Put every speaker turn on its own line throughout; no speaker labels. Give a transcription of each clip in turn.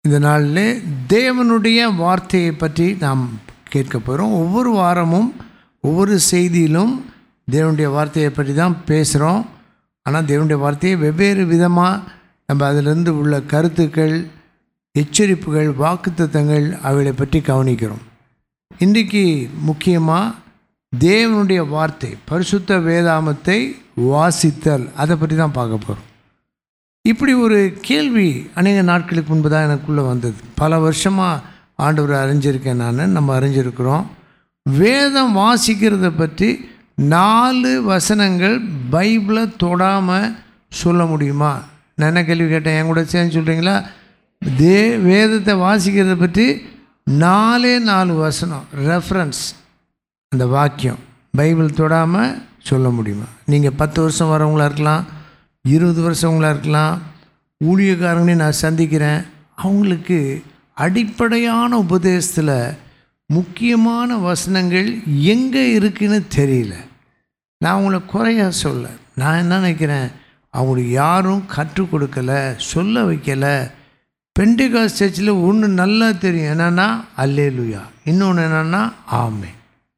இந்த நாளில் தேவனுடைய வார்த்தையை பற்றி நாம் கேட்க போகிறோம் ஒவ்வொரு வாரமும் ஒவ்வொரு செய்தியிலும் தேவனுடைய வார்த்தையை பற்றி தான் பேசுகிறோம் ஆனால் தேவனுடைய வார்த்தையை வெவ்வேறு விதமாக நம்ம அதிலிருந்து உள்ள கருத்துக்கள் எச்சரிப்புகள் வாக்குத்தத்தங்கள் அவைகளை பற்றி கவனிக்கிறோம் இன்றைக்கு முக்கியமாக தேவனுடைய வார்த்தை பரிசுத்த வேதாமத்தை வாசித்தல் அதை பற்றி தான் பார்க்க போகிறோம் இப்படி ஒரு கேள்வி அநேக நாட்களுக்கு முன்பு தான் எனக்குள்ளே வந்தது பல வருஷமாக ஆண்டவர் அறிஞ்சிருக்கேன் நான் நம்ம அறிஞ்சிருக்கிறோம் வேதம் வாசிக்கிறத பற்றி நாலு வசனங்கள் பைபிளை தொடாமல் சொல்ல முடியுமா நான் என்ன கேள்வி கேட்டேன் என் கூட சேர்ந்து சொல்கிறீங்களா தே வேதத்தை வாசிக்கிறத பற்றி நாலே நாலு வசனம் ரெஃபரன்ஸ் அந்த வாக்கியம் பைபிள் தொடாமல் சொல்ல முடியுமா நீங்கள் பத்து வருஷம் வரவங்களா இருக்கலாம் இருபது வருஷவங்களா இருக்கலாம் ஊழியக்காரங்களையும் நான் சந்திக்கிறேன் அவங்களுக்கு அடிப்படையான உபதேசத்தில் முக்கியமான வசனங்கள் எங்கே இருக்குன்னு தெரியல நான் அவங்கள குறையா சொல்ல நான் என்ன நினைக்கிறேன் அவங்களுக்கு யாரும் கற்றுக் கொடுக்கல சொல்ல வைக்கல பெண்டிகாஸ் சர்ச்சில் ஒன்று நல்லா தெரியும் என்னென்னா அல்லேலுயா இன்னொன்று என்னென்னா ஆமை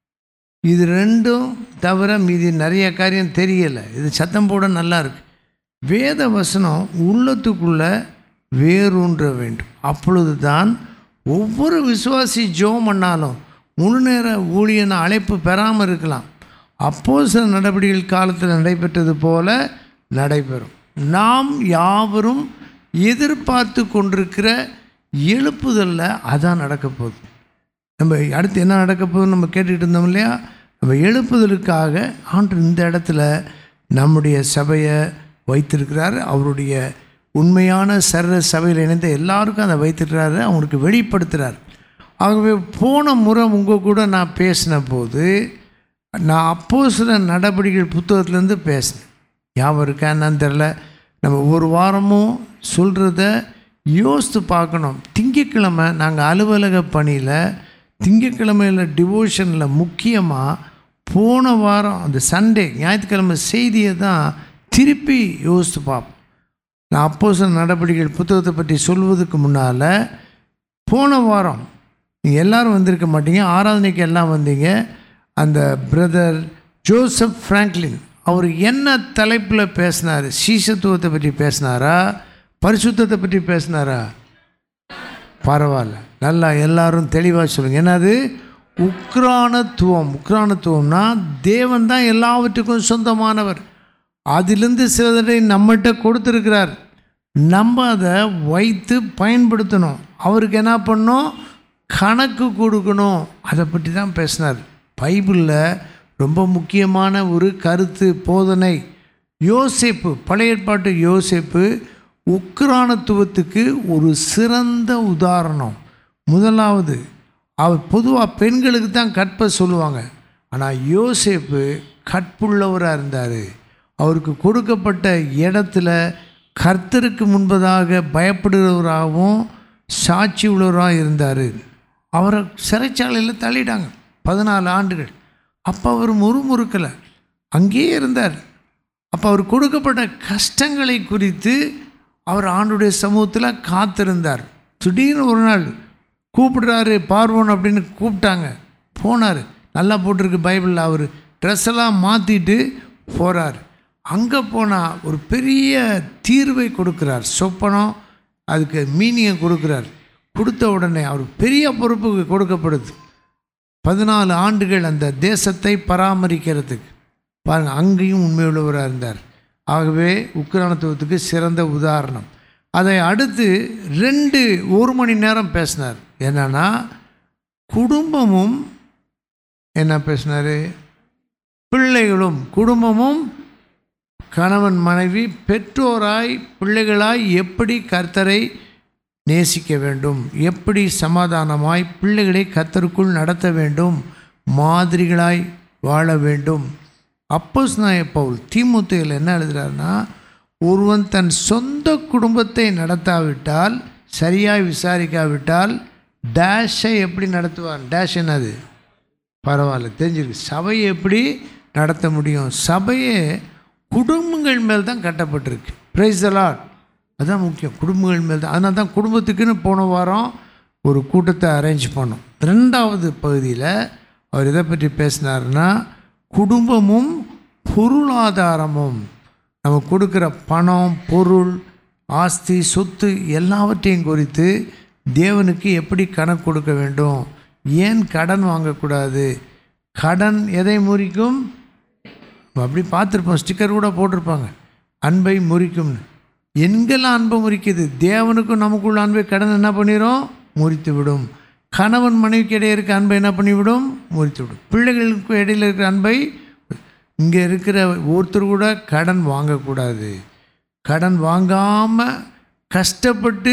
இது ரெண்டும் தவிர மீதி நிறைய காரியம் தெரியலை இது சத்தம் போட நல்லா இருக்கு வேத வசனம் உள்ளத்துக்குள்ள வேரூன்ற வேண்டும் அப்பொழுது தான் ஒவ்வொரு விசுவாசி ஜோம் பண்ணாலும் முழு நேர ஊழியன அழைப்பு பெறாமல் இருக்கலாம் அப்போ சில நடவடிக்கைகள் காலத்தில் நடைபெற்றது போல நடைபெறும் நாம் யாவரும் எதிர்பார்த்து கொண்டிருக்கிற எழுப்புதலில் அதான் நடக்க போகுது நம்ம அடுத்து என்ன நடக்க போகுதுன்னு நம்ம கேட்டுக்கிட்டு இருந்தோம் இல்லையா நம்ம எழுப்புதலுக்காக ஆண்டு இந்த இடத்துல நம்முடைய சபையை வைத்திருக்கிறார் அவருடைய உண்மையான சர்வ சபையில் இணைந்த எல்லாருக்கும் அதை வைத்திருக்கிறாரு அவங்களுக்கு வெளிப்படுத்துகிறார் ஆகவே போன முறை உங்கள் கூட நான் பேசின போது நான் அப்போ சில நடவடிக்கைகள் புத்தகத்துலேருந்து பேசினேன் ஞாபகம் இருக்கா என்னன்னு தெரில நம்ம ஒவ்வொரு வாரமும் சொல்கிறத யோசித்து பார்க்கணும் திங்கக்கிழமை நாங்கள் அலுவலக பணியில் திங்கக்கிழமையில் டிவோஷனில் முக்கியமாக போன வாரம் அந்த சண்டே ஞாயிற்றுக்கிழமை செய்தியை தான் திருப்பி யோசித்து பார்ப்போம் நான் அப்போ சில நடவடிக்கைகள் புத்தகத்தை பற்றி சொல்வதுக்கு முன்னால் போன வாரம் நீங்கள் எல்லோரும் வந்திருக்க மாட்டீங்க ஆராதனைக்கு எல்லாம் வந்தீங்க அந்த பிரதர் ஜோசப் ஃப்ராங்க்லின் அவர் என்ன தலைப்பில் பேசினார் சீசத்துவத்தை பற்றி பேசினாரா பரிசுத்தத்தை பற்றி பேசினாரா பரவாயில்ல நல்லா எல்லாரும் தெளிவாக சொல்லுங்கள் என்னது உக்ரானத்துவம் உக்ரானத்துவம்னா தேவன் தான் எல்லாவற்றுக்கும் சொந்தமானவர் அதிலிருந்து சிலதை நம்மகிட்ட கொடுத்துருக்கிறார் நம்ம அதை வைத்து பயன்படுத்தணும் அவருக்கு என்ன பண்ணணும் கணக்கு கொடுக்கணும் அதை பற்றி தான் பேசினார் பைபிளில் ரொம்ப முக்கியமான ஒரு கருத்து போதனை யோசேப்பு பழைய ஏற்பாட்டு யோசேப்பு உக்ரானத்துவத்துக்கு ஒரு சிறந்த உதாரணம் முதலாவது அவர் பொதுவாக பெண்களுக்கு தான் கற்பை சொல்லுவாங்க ஆனால் யோசேப்பு கற்புள்ளவராக இருந்தார் அவருக்கு கொடுக்கப்பட்ட இடத்துல கர்த்தருக்கு முன்பதாக பயப்படுகிறவராகவும் சாட்சி உள்ளவராக இருந்தார் அவரை சிறைச்சாலையில் தள்ளிட்டாங்க பதினாலு ஆண்டுகள் அப்போ அவர் முறுமுறுக்கலை அங்கேயே இருந்தார் அப்போ அவர் கொடுக்கப்பட்ட கஷ்டங்களை குறித்து அவர் ஆண்டுடைய சமூகத்தில் காத்திருந்தார் திடீர்னு ஒரு நாள் கூப்பிடுறாரு பார்வோன் அப்படின்னு கூப்பிட்டாங்க போனார் நல்லா போட்டிருக்கு பைபிளில் அவர் ட்ரெஸ் எல்லாம் மாற்றிட்டு போகிறார் அங்கே போனால் ஒரு பெரிய தீர்வை கொடுக்குறார் சொப்பனம் அதுக்கு மீனிங்கை கொடுக்குறார் கொடுத்த உடனே அவர் பெரிய பொறுப்புக்கு கொடுக்கப்படுது பதினாலு ஆண்டுகள் அந்த தேசத்தை பராமரிக்கிறதுக்கு பாருங்கள் அங்கேயும் உண்மையுள்ளவராக இருந்தார் ஆகவே உக்ரானத்துவத்துக்கு சிறந்த உதாரணம் அதை அடுத்து ரெண்டு ஒரு மணி நேரம் பேசினார் என்னன்னா குடும்பமும் என்ன பேசினார் பிள்ளைகளும் குடும்பமும் கணவன் மனைவி பெற்றோராய் பிள்ளைகளாய் எப்படி கர்த்தரை நேசிக்க வேண்டும் எப்படி சமாதானமாய் பிள்ளைகளை கர்த்தருக்குள் நடத்த வேண்டும் மாதிரிகளாய் வாழ வேண்டும் அப்போஸ் நாய பவுல் தீமுத்தையில் என்ன எழுதுறாருன்னா ஒருவன் தன் சொந்த குடும்பத்தை நடத்தாவிட்டால் சரியாய் விசாரிக்காவிட்டால் டேஷை எப்படி நடத்துவான் டேஷ் என்னது பரவாயில்ல தெரிஞ்சிருக்கு சபையை எப்படி நடத்த முடியும் சபையே குடும்பங்கள் மேல் தான் கட்டப்பட்டிருக்கு பிரைஸ் லாட் அதுதான் முக்கியம் குடும்பங்கள் மேல் தான் அதனால தான் குடும்பத்துக்குன்னு போன வாரம் ஒரு கூட்டத்தை அரேஞ்ச் பண்ணோம் ரெண்டாவது பகுதியில் அவர் எதை பற்றி பேசினாருன்னா குடும்பமும் பொருளாதாரமும் நம்ம கொடுக்குற பணம் பொருள் ஆஸ்தி சொத்து எல்லாவற்றையும் குறித்து தேவனுக்கு எப்படி கணக்கு கொடுக்க வேண்டும் ஏன் கடன் வாங்கக்கூடாது கடன் எதை முறிக்கும் அப்படி பார்த்துருப்போம் ஸ்டிக்கர் கூட போட்டிருப்பாங்க அன்பை முறிக்கும்னு எங்கெல்லாம் அன்பை முறிக்குது தேவனுக்கும் நமக்குள்ள அன்பை கடன் என்ன பண்ணிடும் முறித்து விடும் கணவன் மனைவிக்கு இடையே இருக்க அன்பை என்ன பண்ணிவிடும் முறித்து விடும் பிள்ளைகளுக்கு இடையில் இருக்கிற அன்பை இங்கே இருக்கிற ஒருத்தர் கூட கடன் வாங்கக்கூடாது கடன் வாங்காமல் கஷ்டப்பட்டு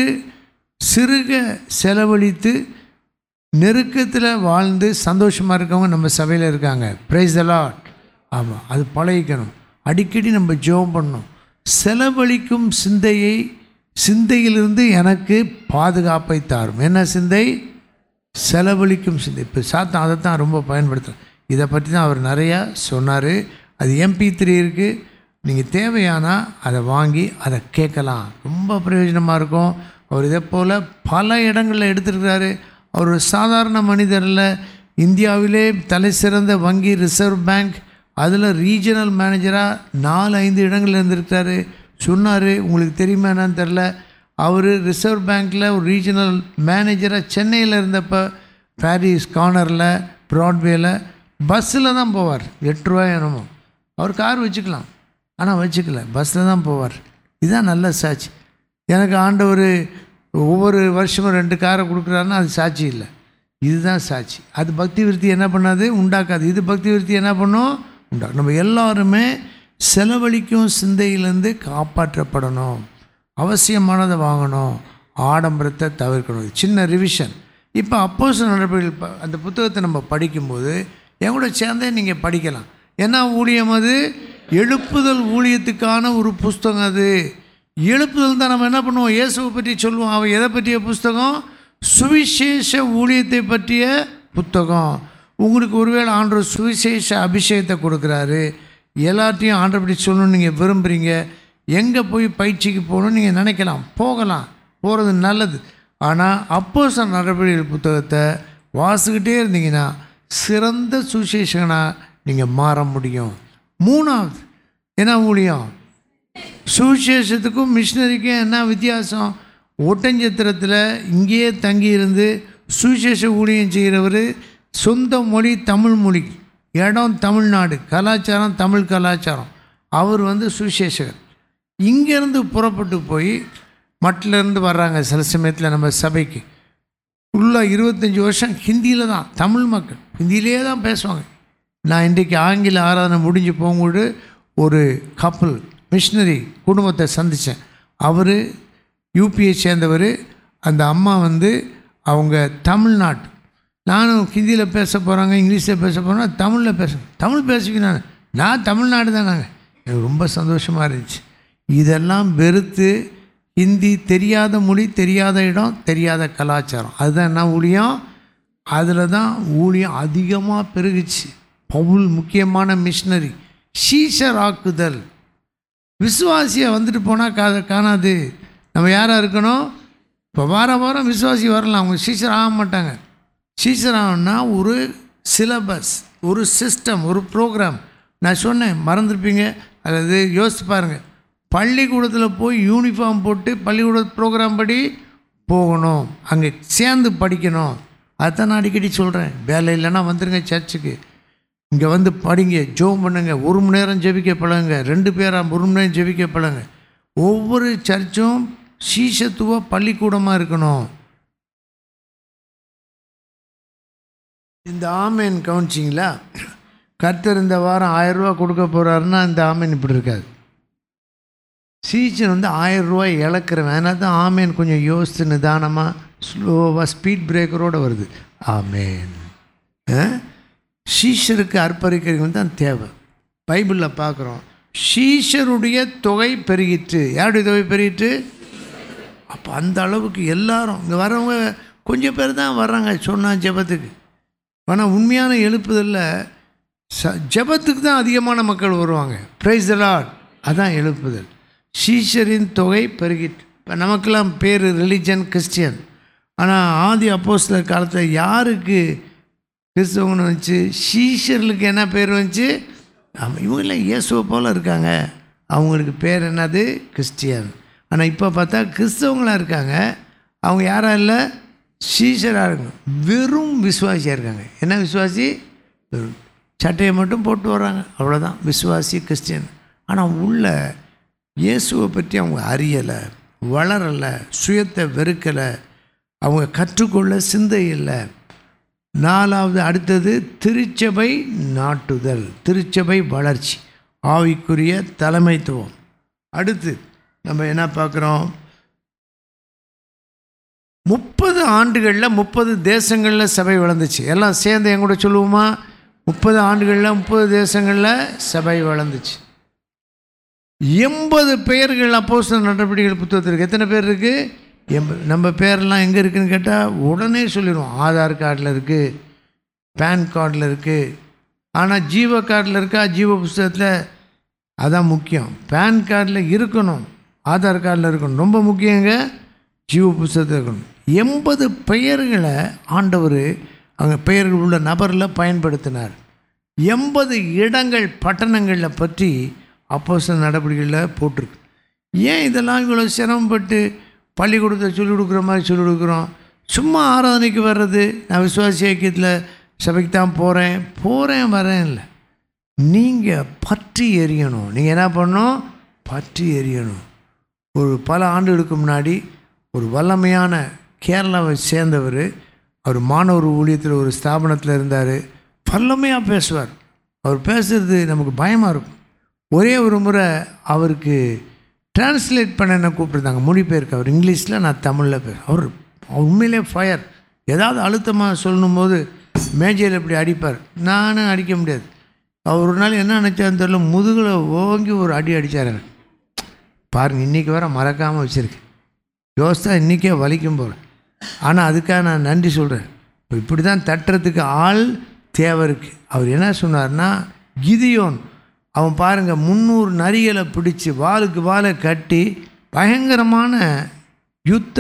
சிறுக செலவழித்து நெருக்கத்தில் வாழ்ந்து சந்தோஷமாக இருக்கவங்க நம்ம சபையில் இருக்காங்க ப்ரைஸ் லாட் ஆமாம் அது பழகிக்கணும் அடிக்கடி நம்ம ஜெபம் பண்ணணும் செலவழிக்கும் சிந்தையை சிந்தையிலிருந்து எனக்கு பாதுகாப்பை தாரும் என்ன சிந்தை செலவழிக்கும் சிந்தை இப்போ சாத்தான் அதை தான் ரொம்ப பயன்படுத்துகிறேன் இதை பற்றி தான் அவர் நிறையா சொன்னார் அது எம்பி த்ரீ இருக்குது நீங்கள் தேவையானா அதை வாங்கி அதை கேட்கலாம் ரொம்ப பிரயோஜனமாக இருக்கும் அவர் இதே போல் பல இடங்களில் எடுத்திருக்கிறாரு அவர் ஒரு சாதாரண மனிதரில் இந்தியாவிலே தலை சிறந்த வங்கி ரிசர்வ் பேங்க் அதில் ரீஜனல் மேனேஜராக நாலு ஐந்து இடங்கள்ல இருந்திருக்காரு சொன்னார் உங்களுக்கு தெரியுமா என்னன்னு தெரில அவர் ரிசர்வ் பேங்க்கில் ஒரு ரீஜனல் மேனேஜராக சென்னையில் இருந்தப்போ பாரிஸ் கார்னரில் ப்ராட்வேல பஸ்ஸில் தான் போவார் எட்டு ரூபாய் என்னமோ அவர் கார் வச்சுக்கலாம் ஆனால் வச்சுக்கல பஸ்ஸில் தான் போவார் இதுதான் நல்ல சாட்சி எனக்கு ஆண்டவர் ஒவ்வொரு வருஷமும் ரெண்டு காரை கொடுக்குறாருன்னா அது சாட்சி இல்லை இதுதான் சாட்சி அது பக்தி விருத்தி என்ன பண்ணாது உண்டாக்காது இது பக்தி விருத்தி என்ன பண்ணும் உண்டாக்கும் நம்ம எல்லாருமே செலவழிக்கும் சிந்தையிலேருந்து காப்பாற்றப்படணும் அவசியமானதை வாங்கணும் ஆடம்பரத்தை தவிர்க்கணும் சின்ன ரிவிஷன் இப்போ அப்போஸ் நடவடிக்கைகள் ப- அந்த புத்தகத்தை நம்ம படிக்கும்போது என் கூட சேர்ந்தே நீங்கள் படிக்கலாம் என்ன ஊழியம் அது எழுப்புதல் ஊழியத்துக்கான ஒரு புஸ்தகம் அது எழுப்புதல் தான் நம்ம என்ன பண்ணுவோம் இயேசுவை பற்றி சொல்லுவோம் அவன் எதை பற்றிய புஸ்தகம் சுவிசேஷ ஊழியத்தை பற்றிய புத்தகம் உங்களுக்கு ஒருவேளை ஆண்டவர் சுவிசேஷ அபிஷேகத்தை கொடுக்குறாரு எல்லாத்தையும் ஆண்டவர் பற்றி சொல்லணும்னு நீங்கள் விரும்புகிறீங்க எங்கே போய் பயிற்சிக்கு போகணும்னு நீங்கள் நினைக்கலாம் போகலாம் போகிறது நல்லது ஆனால் அப்போஸ் நடவடிக்கைகள் புத்தகத்தை வாசிக்கிட்டே இருந்தீங்கன்னா சிறந்த சுவிசேஷகனாக நீங்கள் மாற முடியும் மூணாவது என்ன ஊழியம் சுவிசேஷத்துக்கும் மிஷினரிக்கும் என்ன வித்தியாசம் ஒட்டஞ்சத்திரத்தில் இங்கேயே தங்கியிருந்து சுவிசேஷ ஊழியம் செய்கிறவர் சொந்த மொழி தமிழ் மொழி இடம் தமிழ்நாடு கலாச்சாரம் தமிழ் கலாச்சாரம் அவர் வந்து சுவிசேஷகர் இங்கேருந்து புறப்பட்டு போய் மட்டிலேருந்து வர்றாங்க சில சமயத்தில் நம்ம சபைக்கு உள்ள இருபத்தஞ்சி வருஷம் ஹிந்தியில் தான் தமிழ் மக்கள் ஹிந்தியிலே தான் பேசுவாங்க நான் இன்றைக்கு ஆங்கில ஆராதனை முடிஞ்சு போகும்போது ஒரு கப்பல் மிஷினரி குடும்பத்தை சந்தித்தேன் அவர் யூபியை சேர்ந்தவர் அந்த அம்மா வந்து அவங்க தமிழ்நாட்டு நானும் ஹிந்தியில் பேச போகிறாங்க இங்கிலீஷில் பேச போகிறேன்னா தமிழில் பேச தமிழ் பேசுவேன் நான் நான் தமிழ்நாடு தான் நாங்கள் எனக்கு ரொம்ப சந்தோஷமாக இருந்துச்சு இதெல்லாம் வெறுத்து ஹிந்தி தெரியாத மொழி தெரியாத இடம் தெரியாத கலாச்சாரம் அதுதான் என்ன ஊழியம் அதில் தான் ஊழியம் அதிகமாக பெருகுச்சு பவுல் முக்கியமான மிஷினரி சீஷராக்குதல் விசுவாசியை வந்துட்டு போனால் கா காணாது நம்ம யாராக இருக்கணும் இப்போ வார வாரம் விசுவாசி வரலாம் அவங்க சீசர் ஆக மாட்டாங்க சீசர் ஆகணும்னா ஒரு சிலபஸ் ஒரு சிஸ்டம் ஒரு ப்ரோக்ராம் நான் சொன்னேன் மறந்துருப்பீங்க அல்லது யோசிச்சு பாருங்கள் பள்ளிக்கூடத்தில் போய் யூனிஃபார்ம் போட்டு பள்ளிக்கூட ப்ரோக்ராம் படி போகணும் அங்கே சேர்ந்து படிக்கணும் அதான் நான் அடிக்கடி சொல்கிறேன் வேலை இல்லைன்னா வந்துருங்க சர்ச்சுக்கு இங்கே வந்து படிங்க ஜோம் பண்ணுங்க ஒரு மணி நேரம் ஜெபிக்க பழகுங்க ரெண்டு பேராக ஒரு மணி நேரம் ஜெபிக்க பழகுங்க ஒவ்வொரு சர்ச்சும் சீசத்துவ பள்ளிக்கூடமாக இருக்கணும் இந்த ஆமேன் கவனிச்சிங்களா கர்த்தர் இந்த வாரம் ஆயிரம் ரூபா கொடுக்க போகிறாருன்னா இந்த ஆமேன் இப்படி இருக்காது சீசன் வந்து ஆயிரம் ரூபாய் இழக்கிறவன் அதனால தான் ஆமேன் கொஞ்சம் யோசித்து நிதானமாக ஸ்லோவாக ஸ்பீட் பிரேக்கரோடு வருது ஆமேன் ஆ? சீஷருக்கு அர்ப்பணிக்கிறது தான் தேவை பைபிளில் பார்க்குறோம் சீஷருடைய தொகை பெருகிற்று யாருடைய தொகை பெருகிட்டு அப்போ அந்த அளவுக்கு எல்லாரும் இங்கே வரவங்க கொஞ்சம் பேர் தான் வர்றாங்க சொன்னால் ஜெபத்துக்கு ஆனால் உண்மையான எழுப்புதலில் ச ஜெபத்துக்கு தான் அதிகமான மக்கள் வருவாங்க ப்ரைஸ் லார்ட் அதான் எழுப்புதல் சீஷரின் தொகை பெருகிட்டு இப்போ நமக்கெல்லாம் பேர் ரிலிஜன் கிறிஸ்டியன் ஆனால் ஆதி அப்போஸ்தலர் காலத்தில் யாருக்கு கிறிஸ்தவங்கன்னு வந்துச்சு சீஷர்களுக்கு என்ன பேர் வந்துச்சு ஆமாம் இவங்கெல்லாம் இயேசுவை போல் இருக்காங்க அவங்களுக்கு பேர் என்னது கிறிஸ்டியன் ஆனால் இப்போ பார்த்தா கிறிஸ்தவங்களாக இருக்காங்க அவங்க யாரா இல்லை சீஷராக இருக்காங்க வெறும் விசுவாசியாக இருக்காங்க என்ன விசுவாசி வெறும் சட்டையை மட்டும் போட்டு வர்றாங்க அவ்வளோதான் விசுவாசி கிறிஸ்டியன் ஆனால் உள்ள இயேசுவை பற்றி அவங்க அறியலை வளரலை சுயத்தை வெறுக்கலை அவங்க கற்றுக்கொள்ள சிந்தை இல்லை நாலாவது அடுத்தது திருச்சபை நாட்டுதல் திருச்சபை வளர்ச்சி ஆவிக்குரிய தலைமைத்துவம் அடுத்து நம்ம என்ன பார்க்குறோம் முப்பது ஆண்டுகளில் முப்பது தேசங்களில் சபை வளர்ந்துச்சு எல்லாம் சேர்ந்து என் கூட சொல்லுவோமா முப்பது ஆண்டுகளில் முப்பது தேசங்களில் சபை வளர்ந்துச்சு எண்பது பெயர்கள் அப்போஸ்தலர் நடவடிக்கைகள் புத்தகத்தில் இருக்குது எத்தனை பேர் இருக்குது எண்பது நம்ம பேரெல்லாம் எங்கே இருக்குதுன்னு கேட்டால் உடனே சொல்லிடுவோம் ஆதார் கார்டில் இருக்குது பேன் கார்டில் இருக்குது ஆனால் ஜீவ கார்டில் இருக்கா ஜீவ புஸ்தகத்தில் அதான் முக்கியம் பேன் கார்டில் இருக்கணும் ஆதார் கார்டில் இருக்கணும் ரொம்ப முக்கியங்க ஜீவ புஸ்தகத்தில் இருக்கணும் எண்பது பெயர்களை ஆண்டவர் அங்கே பெயர்கள் உள்ள நபரில் பயன்படுத்தினார் எண்பது இடங்கள் பட்டணங்களில் பற்றி அப்போ சில நடவடிக்கைகளில் போட்டிருக்கு ஏன் இதெல்லாம் இவ்வளோ சிரமப்பட்டு பள்ளிக்கூடத்தை சொல்லிக் கொடுக்குற மாதிரி சொல்லிக் கொடுக்குறோம் சும்மா ஆராதனைக்கு வர்றது நான் விசுவாசி ஐக்கியத்தில் சபைக்கு தான் போகிறேன் போகிறேன் வரேன் இல்லை நீங்கள் பற்றி எரியணும் நீங்கள் என்ன பண்ணணும் பற்றி எரியணும் ஒரு பல ஆண்டுகளுக்கு முன்னாடி ஒரு வல்லமையான கேரளாவை சேர்ந்தவர் அவர் மாணவர் ஊழியத்தில் ஒரு ஸ்தாபனத்தில் இருந்தார் வல்லமையாக பேசுவார் அவர் பேசுகிறது நமக்கு பயமாக இருக்கும் ஒரே ஒரு முறை அவருக்கு டிரான்ஸ்லேட் பண்ண என்ன கூப்பிட்டுருந்தாங்க மொழிபெயர்க்க அவர் இங்கிலீஷில் நான் தமிழில் பேச அவர் உண்மையிலே ஃபயர் ஏதாவது அழுத்தமாக சொல்லும் போது மேஜையில் இப்படி அடிப்பார் நானும் அடிக்க முடியாது அவர் ஒரு நாள் என்ன நினச்சான்னு தெரியல முதுகில் ஓங்கி ஒரு அடி அடித்தார் எனக்கு பாருங்கள் இன்றைக்கி வர மறக்காமல் வச்சுருக்கேன் யோசித்தா இன்றைக்கே வலிக்கும் போகிறேன் ஆனால் அதுக்காக நான் நன்றி சொல்கிறேன் இப்போ இப்படி தான் தட்டுறதுக்கு ஆள் தேவை இருக்குது அவர் என்ன சொன்னார்னா கிதியோன் அவன் பாருங்கள் முந்நூறு நரிகளை பிடிச்சி வாளுக்கு வாழை கட்டி பயங்கரமான யுத்த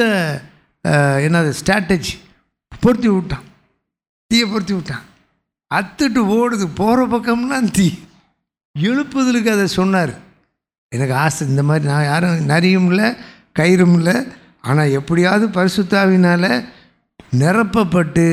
அஹ், என்னது ஸ்ட்ராட்டஜி பொருத்தி விட்டான் தீயை பொருத்தி விட்டான் அத்துட்டு ஓடுது போகிற பக்கம்லாம் தீ எழுப்புதலுக்கு அதை சொன்னார் எனக்கு ஆசை இந்த மாதிரி நான் யாரும் நரியும் இல்லை கயிறும் இல்லை ஆனால் எப்படியாவது பரிசுத்தாவினால் நிரப்பப்பட்டு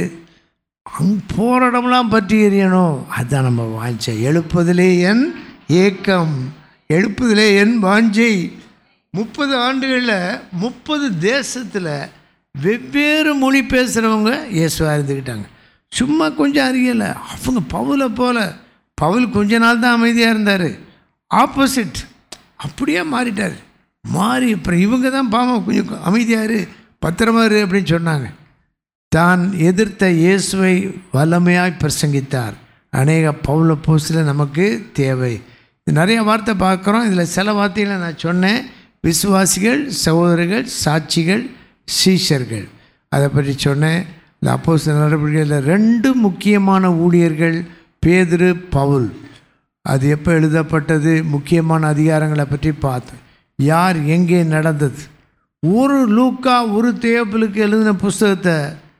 அங் போகிற இடம்லாம் பற்றி எறியணும் அதுதான் நம்ம வாஞ்சை எழுப்புதலே என் ஏக்கம் எழுப்புதலே என் வாஞ்சை முப்பது ஆண்டுகளில் முப்பது தேசத்தில் வெவ்வேறு மொழி பேசுகிறவங்க இயேசுவாக இருந்துக்கிட்டாங்க சும்மா கொஞ்சம் அறியலை அவங்க பவுலை போல பவுல் கொஞ்ச நாள் தான் அமைதியாக இருந்தார் ஆப்போசிட் அப்படியே மாறிட்டார் மாறி அப்புறம் இவங்க தான் பாவம் கொஞ்சம் அமைதியாக இரு பத்திரமா இரு அப்படின்னு சொன்னாங்க தான் எதிர்த்த இயேசுவை வல்லமையாய் பிரசங்கித்தார் அநேக பவுல போஸ்டில் நமக்கு தேவை இது நிறைய வார்த்தை பார்க்குறோம் இதில் சில வார்த்தைகளை நான் சொன்னேன் விசுவாசிகள் சகோதரர்கள் சாட்சிகள் சீஷர்கள் அதை பற்றி சொன்னேன் இந்த அப்போஸ் நடவடிக்கையில் ரெண்டு முக்கியமான ஊழியர்கள் பேதுரு பவுல் அது எப்போ எழுதப்பட்டது முக்கியமான அதிகாரங்களை பற்றி பார்த்தோம் யார் எங்கே நடந்தது ஒரு லூக்கா ஒரு தேவப்பிலுக்கு எழுதின புஸ்தகத்தை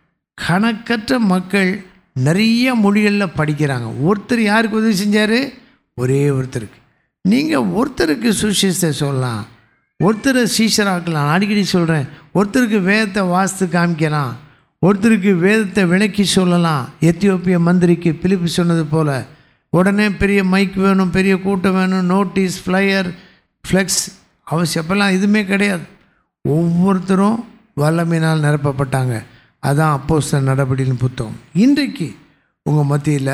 கணக்கற்ற மக்கள் நிறைய மொழிகளில் படிக்கிறாங்க ஒருத்தர் யாருக்கு உதவி செஞ்சார் ஒரே ஒருத்தருக்கு நீங்கள் ஒருத்தருக்கு சுவிசேஷத்தை சொல்லலாம் ஒருத்தரை சீஷராக்கலாம் நான் அடிக்கடி சொல்கிறேன் ஒருத்தருக்கு வேதத்தை வாஸ்து காமிக்கலாம் ஒருத்தருக்கு வேதத்தை விளக்கி சொல்லலாம் எத்தியோப்பிய மந்திரிக்கு பிலிப்பு சொன்னது போல் உடனே பெரிய மைக் வேணும் பெரிய கூட்டம் வேணும் நோட்டீஸ் ஃப்ளையர் ஃப்ளெக்ஸ் அவசியம் அப்போல்லாம் எதுவுமே கிடையாது ஒவ்வொருத்தரும் வல்லமையினால் நிரப்பப்பட்டாங்க அதான் அப்போஸ்தலர் நடபடியின் புத்தகம் இன்றைக்கு உங்கள் மத்தியில்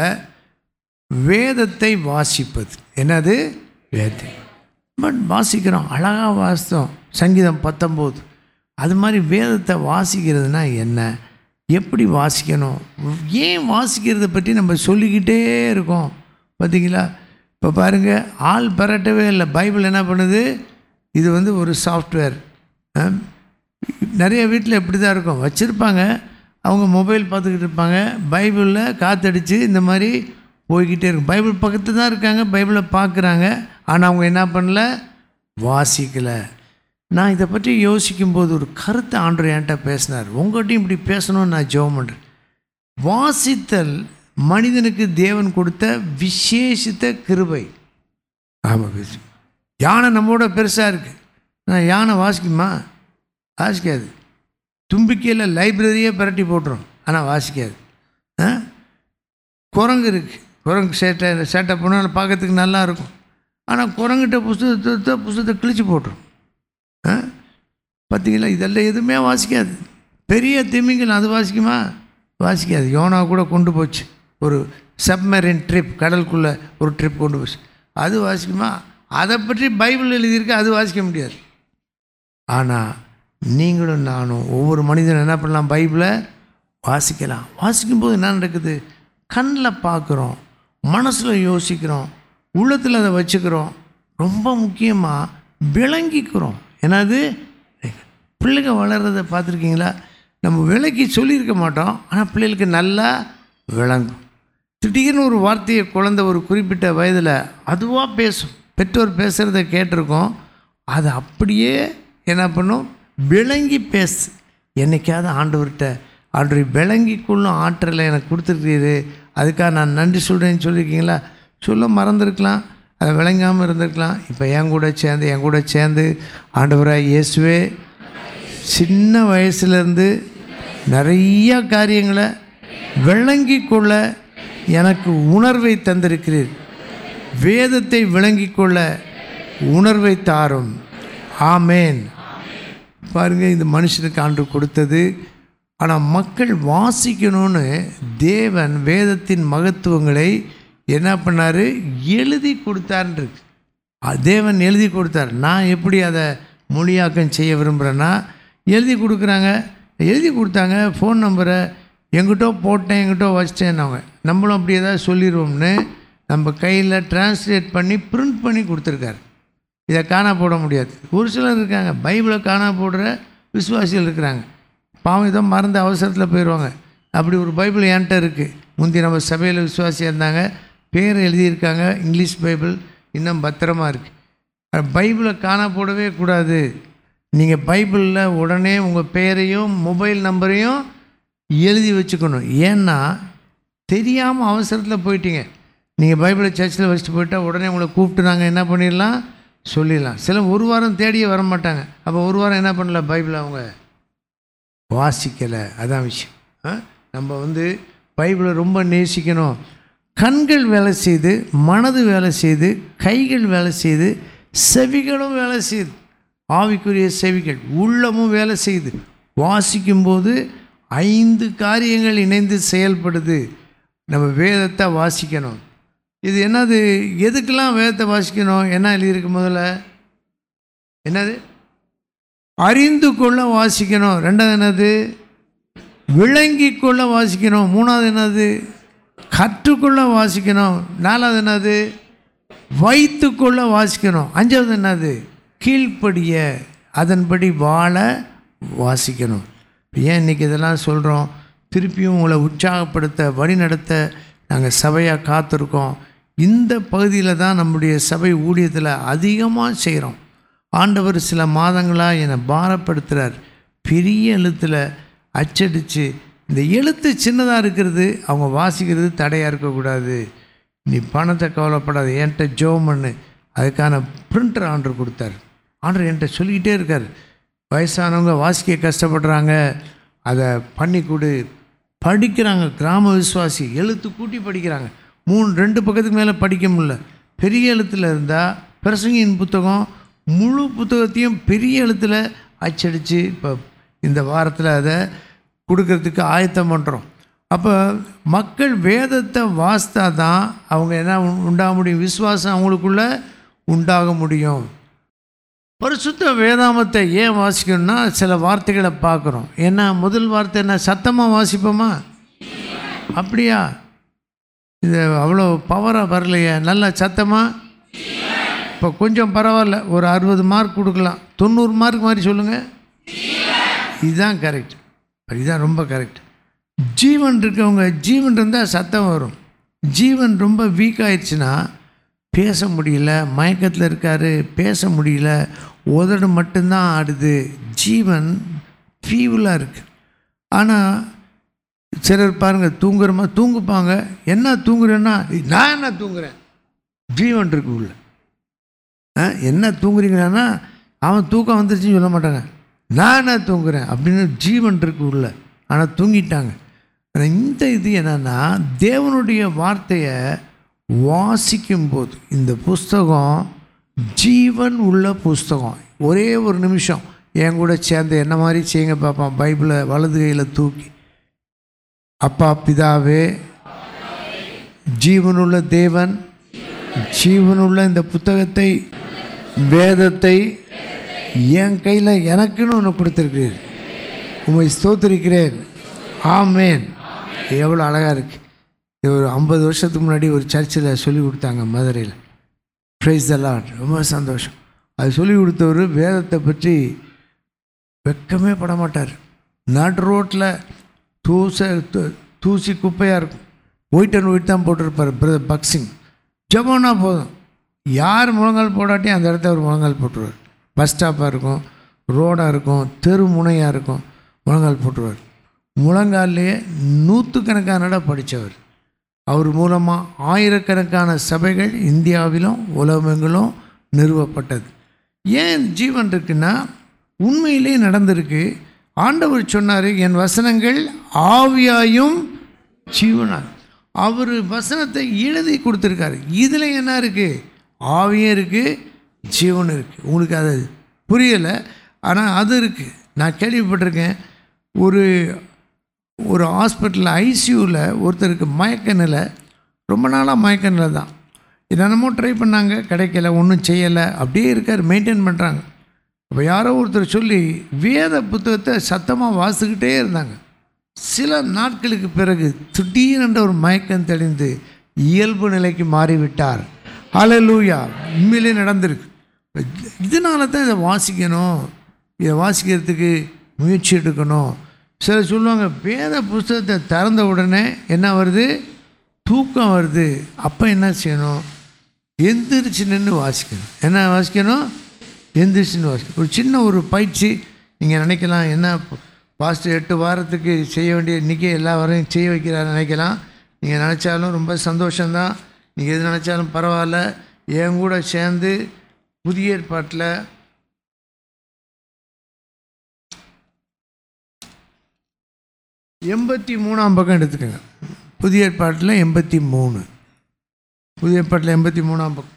வேதத்தை வாசிப்பது என்னது வேதத்தை பட் வாசிக்கிறோம் அழகாக வாசித்தோம் சங்கீதம் பத்தொம்போது அது மாதிரி வேதத்தை வாசிக்கிறதுனா என்ன எப்படி வாசிக்கணும் ஏன் வாசிக்கிறதை பற்றி நம்ம சொல்லிக்கிட்டே இருக்கோம் பார்த்தீங்களா இப்போ பாருங்கள் ஆள் பெறட்டவே இல்லை பைபிள் என்ன பண்ணுது இது வந்து ஒரு சாஃப்ட்வேர் நிறைய வீட்டில் இப்படி தான் இருக்கும் வச்சுருப்பாங்க அவங்க மொபைல் பார்த்துக்கிட்டு இருப்பாங்க பைபிளில் காத்தடிச்சு இந்த மாதிரி போய்கிட்டே இருக்கும் பைபிள் பக்கத்து தான் இருக்காங்க பைபிளை பார்க்குறாங்க ஆனால் அவங்க என்ன பண்ணல வாசிக்கலை நான் இதை பற்றி யோசிக்கும்போது ஒரு கருத்தை ஆண்டு என்கிட்ட பேசினார் உங்கள்கிட்டையும் இப்படி பேசணும்னு நான் ஜெபம் பண்ணுறேன் வாசித்தல் மனிதனுக்கு தேவன் கொடுத்த விசேஷித்த கிருபை ஆமாம் பேசு யானை நம்மளோட பெருசாக இருக்குது நான் யானை வாசிக்குமா வாசிக்காது தும்பிக்கையில் லைப்ரரியே பிரட்டி போட்டுரும் ஆனால் வாசிக்காது ஆ குரங்கு இருக்குது குரங்கு சேட்டை சேட்டை பண்ணால் பார்க்கறதுக்கு நல்லா இருக்கும் ஆனால் குரங்கிட்ட புஸ்தகத்தை புஸ்தகத்தை கிழிச்சு போட்டுரும் ஆ பார்த்தீங்களா இதெல்லாம் எதுவுமே வாசிக்காது பெரிய திமிங்கல் அது வாசிக்குமா வாசிக்காது யோனா கூட கொண்டு போச்சு ஒரு சப்மரின் ட்ரிப் கடலுக்குள்ளே ஒரு ட்ரிப் கொண்டு போச்சு அது வாசிக்குமா அதை பற்றி பைபிள் எழுதியிருக்கு அது வாசிக்க முடியாது ஆனால் நீங்களும் நானும் ஒவ்வொரு மனிதனும் என்ன பண்ணலாம் பைபிளை வாசிக்கலாம் வாசிக்கும்போது என்ன நடக்குது கண்ணில் பார்க்குறோம் மனசில் யோசிக்கிறோம் உள்ளத்தில் அதை வச்சுக்கிறோம் ரொம்ப முக்கியமாக விளங்கிக்கிறோம் என்னது பிள்ளைங்க வளர்கிறத பார்த்துருக்கீங்களா நம்ம விலைக்கு சொல்லியிருக்க மாட்டோம் ஆனால் பிள்ளைகளுக்கு நல்லா விளங்கும் திடீர்னு ஒரு வார்த்தையை குழந்தை ஒரு குறிப்பிட்ட வயதில் அதுவாக பேசும் பெற்றோர் பேசுகிறத கேட்டிருக்கோம் அது அப்படியே என்ன பண்ணும் விளங்கி பேசு என்னைக்காவது ஆண்டவர்கிட்ட ஆண்டு விளங்கி கொள்ளும் ஆற்றலை எனக்கு கொடுத்துருக்கீரு அதுக்காக நான் நன்றி சொல்கிறேன்னு சொல்லியிருக்கீங்களா சொல்ல மறந்துருக்கலாம் அதை விளங்காமல் இருந்திருக்கலாம் இப்போ என் கூட சேர்ந்து என் கூட சேர்ந்து ஆண்டவராக இயேசுவே சின்ன வயசுலேருந்து நிறைய காரியங்களை விளங்கி கொள்ள எனக்கு உணர்வை தந்திருக்கிறீர் வேதத்தை விளங்கி கொள்ள உணர்வை தாரும் ஆமேன் பாருங்கள் இந்த மனுஷனுக்கு ஆண்டு கொடுத்தது ஆனால் மக்கள் வாசிக்கணும்னு தேவன் வேதத்தின் மகத்துவங்களை என்ன பண்ணார் எழுதி கொடுத்தார்ன்ருக்கு அ- தேவன் எழுதி கொடுத்தார் நான் எப்படி அதை மொழியாக்கம் செய்ய விரும்புகிறேன்னா எழுதி கொடுக்குறாங்க எழுதி கொடுத்தாங்க ஃபோன் நம்பரை எங்கிட்டோ போட்டேன் எங்கிட்டோ வச்சிட்டேன்னாங்க நம்மளும் அப்படி ஏதாவது சொல்லிடுவோம்னு நம்ம கையில் டிரான்ஸ்லேட் பண்ணி பிரிண்ட் பண்ணி கொடுத்துருக்காரு இதை காணா போட முடியாது ஒரு சிலர் இருக்காங்க பைபிளை காணா போடுற விசுவாசிகள் இருக்கிறாங்க பாவம் ஏதோ மறந்து அவசரத்தில் போயிடுவாங்க அப்படி ஒரு பைபிள் என்கிட்ட இருக்குது முந்தி நம்ம சபையில் விசுவாசியாக இருந்தாங்க பேர் எழுதியிருக்காங்க இங்கிலீஷ் பைபிள் இன்னும் பத்திரமா இருக்குது பைபிளை காணா போடவே கூடாது நீங்கள் பைபிளில் உடனே உங்கள் பேரையும் மொபைல் நம்பரையும் எழுதி வச்சுக்கணும் ஏன்னா தெரியாமல் அவசரத்தில் போயிட்டீங்க நீங்கள் பைபிளை சர்ச்சில் வச்சுட்டு போயிட்டா உடனே உங்களை கூப்பிட்டு நாங்கள் என்ன பண்ணிடலாம் சொல்லிடலாம் சில ஒரு வாரம் தேடியே வர மாட்டாங்க அப்போ ஒரு வாரம் என்ன பண்ணல பைபிளை அவங்க வாசிக்கலை அதான் விஷயம் ஆ? நம்ம வந்து பைபிளை ரொம்ப நேசிக்கணும் கண்கள் வேலை செய்து மனது வேலை செய்து கைகள் வேலை செய்து செவிகளும் வேலை செய்யுது ஆவிக்குரிய செவிகள் உள்ளமும் வேலை செய்யுது வாசிக்கும்போது ஐந்து காரியங்கள் இணைந்து செயல்படுது நம்ம வேதத்தை வாசிக்கணும் இது என்னது எதுக்கெல்லாம் வேதத்தை வாசிக்கணும் என்ன எழுதியிருக்கு முதல்ல என்னது அறிந்து கொள்ள வாசிக்கணும் ரெண்டாவது என்னது விளங்கி கொள்ள வாசிக்கணும் மூணாவது என்னது கற்றுக்கொள்ள வாசிக்கணும் நாலாவது என்னது வைத்து கொள்ள வாசிக்கணும் அஞ்சாவது என்னது கீழ்ப்படிய அதன்படி வாழ வாசிக்கணும் ஏன் இன்றைக்கி இதெல்லாம் சொல்கிறோம் திருப்பியும் உங்களை உற்சாகப்படுத்த வழிநடத்த நாங்கள் சபையாக காத்திருக்கோம் இந்த பகுதியில் தான் நம்முடைய சபை ஊழியத்தில் அதிகமாக செய்கிறோம் ஆண்டவர் சில மாதங்களாக என்னை பாரப்படுத்துகிறார் பெரிய எழுத்தில் அச்சடித்து இந்த எழுத்து சின்னதாக இருக்கிறது அவங்க வாசிக்கிறது தடையாக இருக்கக்கூடாது நீ பணத்தை கவலைப்படாத என்கிட்ட ஜோம் பண்ணு அதுக்கான பிரிண்டர் ஆர்டர் கொடுத்தார் ஆர்டர் என்கிட்ட சொல்லிக்கிட்டே இருக்கார் வயசானவங்க வாசிக்க கஷ்டப்படுறாங்க அதை பண்ணி கொடு படிக்கிறாங்க கிராம விசுவாசி எழுத்து கூட்டி படிக்கிறாங்க மூணு ரெண்டு பக்கத்துக்கு மேலே படிக்க முடியல பெரிய எழுத்தில் இருந்தால் பிரசங்கியின் புத்தகம் முழு புத்தகத்தையும் பெரிய எழுத்தில் அச்சடித்து இப்போ இந்த வாரத்தில் அதை கொடுக்கறதுக்கு ஆயத்தம் பண்ணுறோம் அப்போ மக்கள் வேதத்தை வாசித்தா தான் அவங்க என்ன உண்- உண்டாக முடியும் விசுவாசம் அவங்களுக்குள்ள உண்டாக முடியும் பரிசுத்த வேதாமத்தை ஏன் வாசிக்கணும்னா சில வார்த்தைகளை பார்க்குறோம் ஏன்னா முதல் வார்த்தை என்ன சத்தமாக வாசிப்போமா அப்படியா இது அவ்வளோ பவராக வரலையே நல்லா சத்தமாக இப்போ கொஞ்சம் பரவாயில்ல ஒரு அறுபது மார்க் கொடுக்கலாம் தொண்ணூறு மார்க் மாதிரி சொல்லுங்கள் இதுதான் கரெக்ட் இதுதான் ரொம்ப கரெக்ட் ஜீவன் இருக்கவங்க ஜீவன் இருந்தால் சத்தம் வரும் ஜீவன் ரொம்ப வீக் ஆயிடுச்சுன்னா பேச முடியல மயக்கத்தில் இருக்கார் பேச முடியல உதடு மட்டும்தான் ஆடுது ஜீவன் ஃபீவலாக இருக்கு ஆனால் சிலர் பாருங்கள் தூங்குறமா தூங்குப்பாங்க என்ன தூங்குறேன்னா நான் என்ன தூங்குறேன் ஜீவன் இருக்கு உள்ள ஆ, என்ன தூங்குறீங்களான்னா அவன் தூக்கம் வந்துருச்சுன்னு சொல்ல மாட்டாங்க நான் என்ன தூங்குறேன் அப்படின்னு ஜீவன் இருக்கு உள்ள ஆனால் தூங்கிட்டாங்க ஆனா இந்த இது என்னன்னா தேவனுடைய வார்த்தையை வாசிக்கும்போது இந்த புஸ்தகம் ஜீவன் உள்ள புஸ்தகம் ஒரே ஒரு நிமிஷம் என் கூட சேர்ந்து என்ன மாதிரி செய்யுங்க பார்ப்பான் பைபிளை வலது கையில் தூக்கி அப்பா பிதாவே ஜீவனுள்ள தேவன் ஜீவனுள்ள இந்த புத்தகத்தை வேதத்தை என் கையில் எனக்குன்னு ஒன்று கொடுத்துருக்கிறீர் உம்மை ஸ்தோத்திரிக்கிறேன் ஆமேன் எவ்வளோ அழகாக இருக்கு இது ஒரு ஐம்பது வருஷத்துக்கு முன்னாடி ஒரு சர்ச்சில் சொல்லி கொடுத்தாங்க மதுரையில் ப்ரைஸ் த லார்ட் ரொம்ப சந்தோஷம் அது சொல்லி கொடுத்தவர் வேதத்தை பற்றி வெக்கமே பட மாட்டார் நடு ரோட்டில் தூச தூ- தூசி குப்பையாக இருக்கும் ஒயிட் அண்ட் ஒயிட் தான் போட்டிருப்பார் பிரதர் பக்சிங் ஜபம்னா போதும் யார் முழங்கால் போடாட்டியும் அந்த இடத்த ஒரு முழங்கால் போட்டுருவார் பஸ் ஸ்டாப்பாக இருக்கும் ரோடாக இருக்கும் தெரு முனையாக இருக்கும் முழங்கால் போட்டுருவார் முழங்கால்லையே நூற்றுக்கணக்கான இடம் படித்தவர் அவர் மூலமாக ஆயிரக்கணக்கான சபைகள் இந்தியாவிலும் உலகமெங்கிலும் நிறுவப்பட்டது ஏன் ஜீவன் இருக்குன்னா உண்மையிலே நடந்திருக்கு ஆண்டவர் சொன்னார் என் வசனங்கள் ஆவியாயும் ஜீவனாக அவர் வசனத்தை எழுதி கொடுத்துருக்காரு இதில் என்ன இருக்குது ஆவியும் இருக்குது ஜீவனும் இருக்குது உங்களுக்கு அது புரியலை ஆனால் அது இருக்குது நான் கேள்விப்பட்டிருக்கேன் ஒரு ஒரு ஹாஸ்பிட்டலில் ஐசியூவில் ஒருத்தருக்கு மயக்க நிலை ரொம்ப நாளாக மயக்க நிலை தான் என்னென்னமோ ட்ரை பண்ணாங்க கிடைக்கல ஒன்றும் செய்யலை அப்படியே இருக்கார் மெயின்டைன் பண்ணுறாங்க அப்போ யாரோ ஒருத்தர் சொல்லி வேத புத்தகத்தை சத்தமாக வாசிக்கிட்டே இருந்தாங்க சில நாட்களுக்கு பிறகு திடீரென்ற ஒரு மயக்கம் தெளிந்து இயல்பு நிலைக்கு மாறிவிட்டார் ஹalleluya உண்மையிலே நடந்திருக்கு இதனால தான் இதை வாசிக்கணும் இதை வாசிக்கிறதுக்கு முயற்சி எடுக்கணும் சிலர் சொல்லுவாங்க வேத புஸ்தகத்தை திறந்த உடனே என்ன வருது தூக்கம் வருது அப்போ என்ன செய்யணும் எந்திரிச்சு நின்று வாசிக்கணும் என்ன வாசிக்கணும் எந்திரிச்சுன்னு வாசிக்கணும் ஒரு சின்ன ஒரு பயிற்சி நீங்கள் நினைக்கலாம் என்ன பாஸ்ட் எட்டு வாரத்துக்கு செய்ய வேண்டிய இன்றைக்கி எல்லா வாரையும் செய்ய வைக்கிறாரு நினைக்கலாம் நீங்கள் நினச்சாலும் ரொம்ப சந்தோஷம்தான் நீங்கள் எது நினச்சாலும் பரவாயில்ல என் கூட சேர்ந்து புதிய ஏற்பாட்டில் எண்பத்தி மூணாம் பக்கம் எடுத்துக்கோங்க புதிய ஏற்பாட்டில் எண்பத்தி மூணு புதிய ஏற்பாட்டில் எண்பத்தி மூணாம் பக்கம்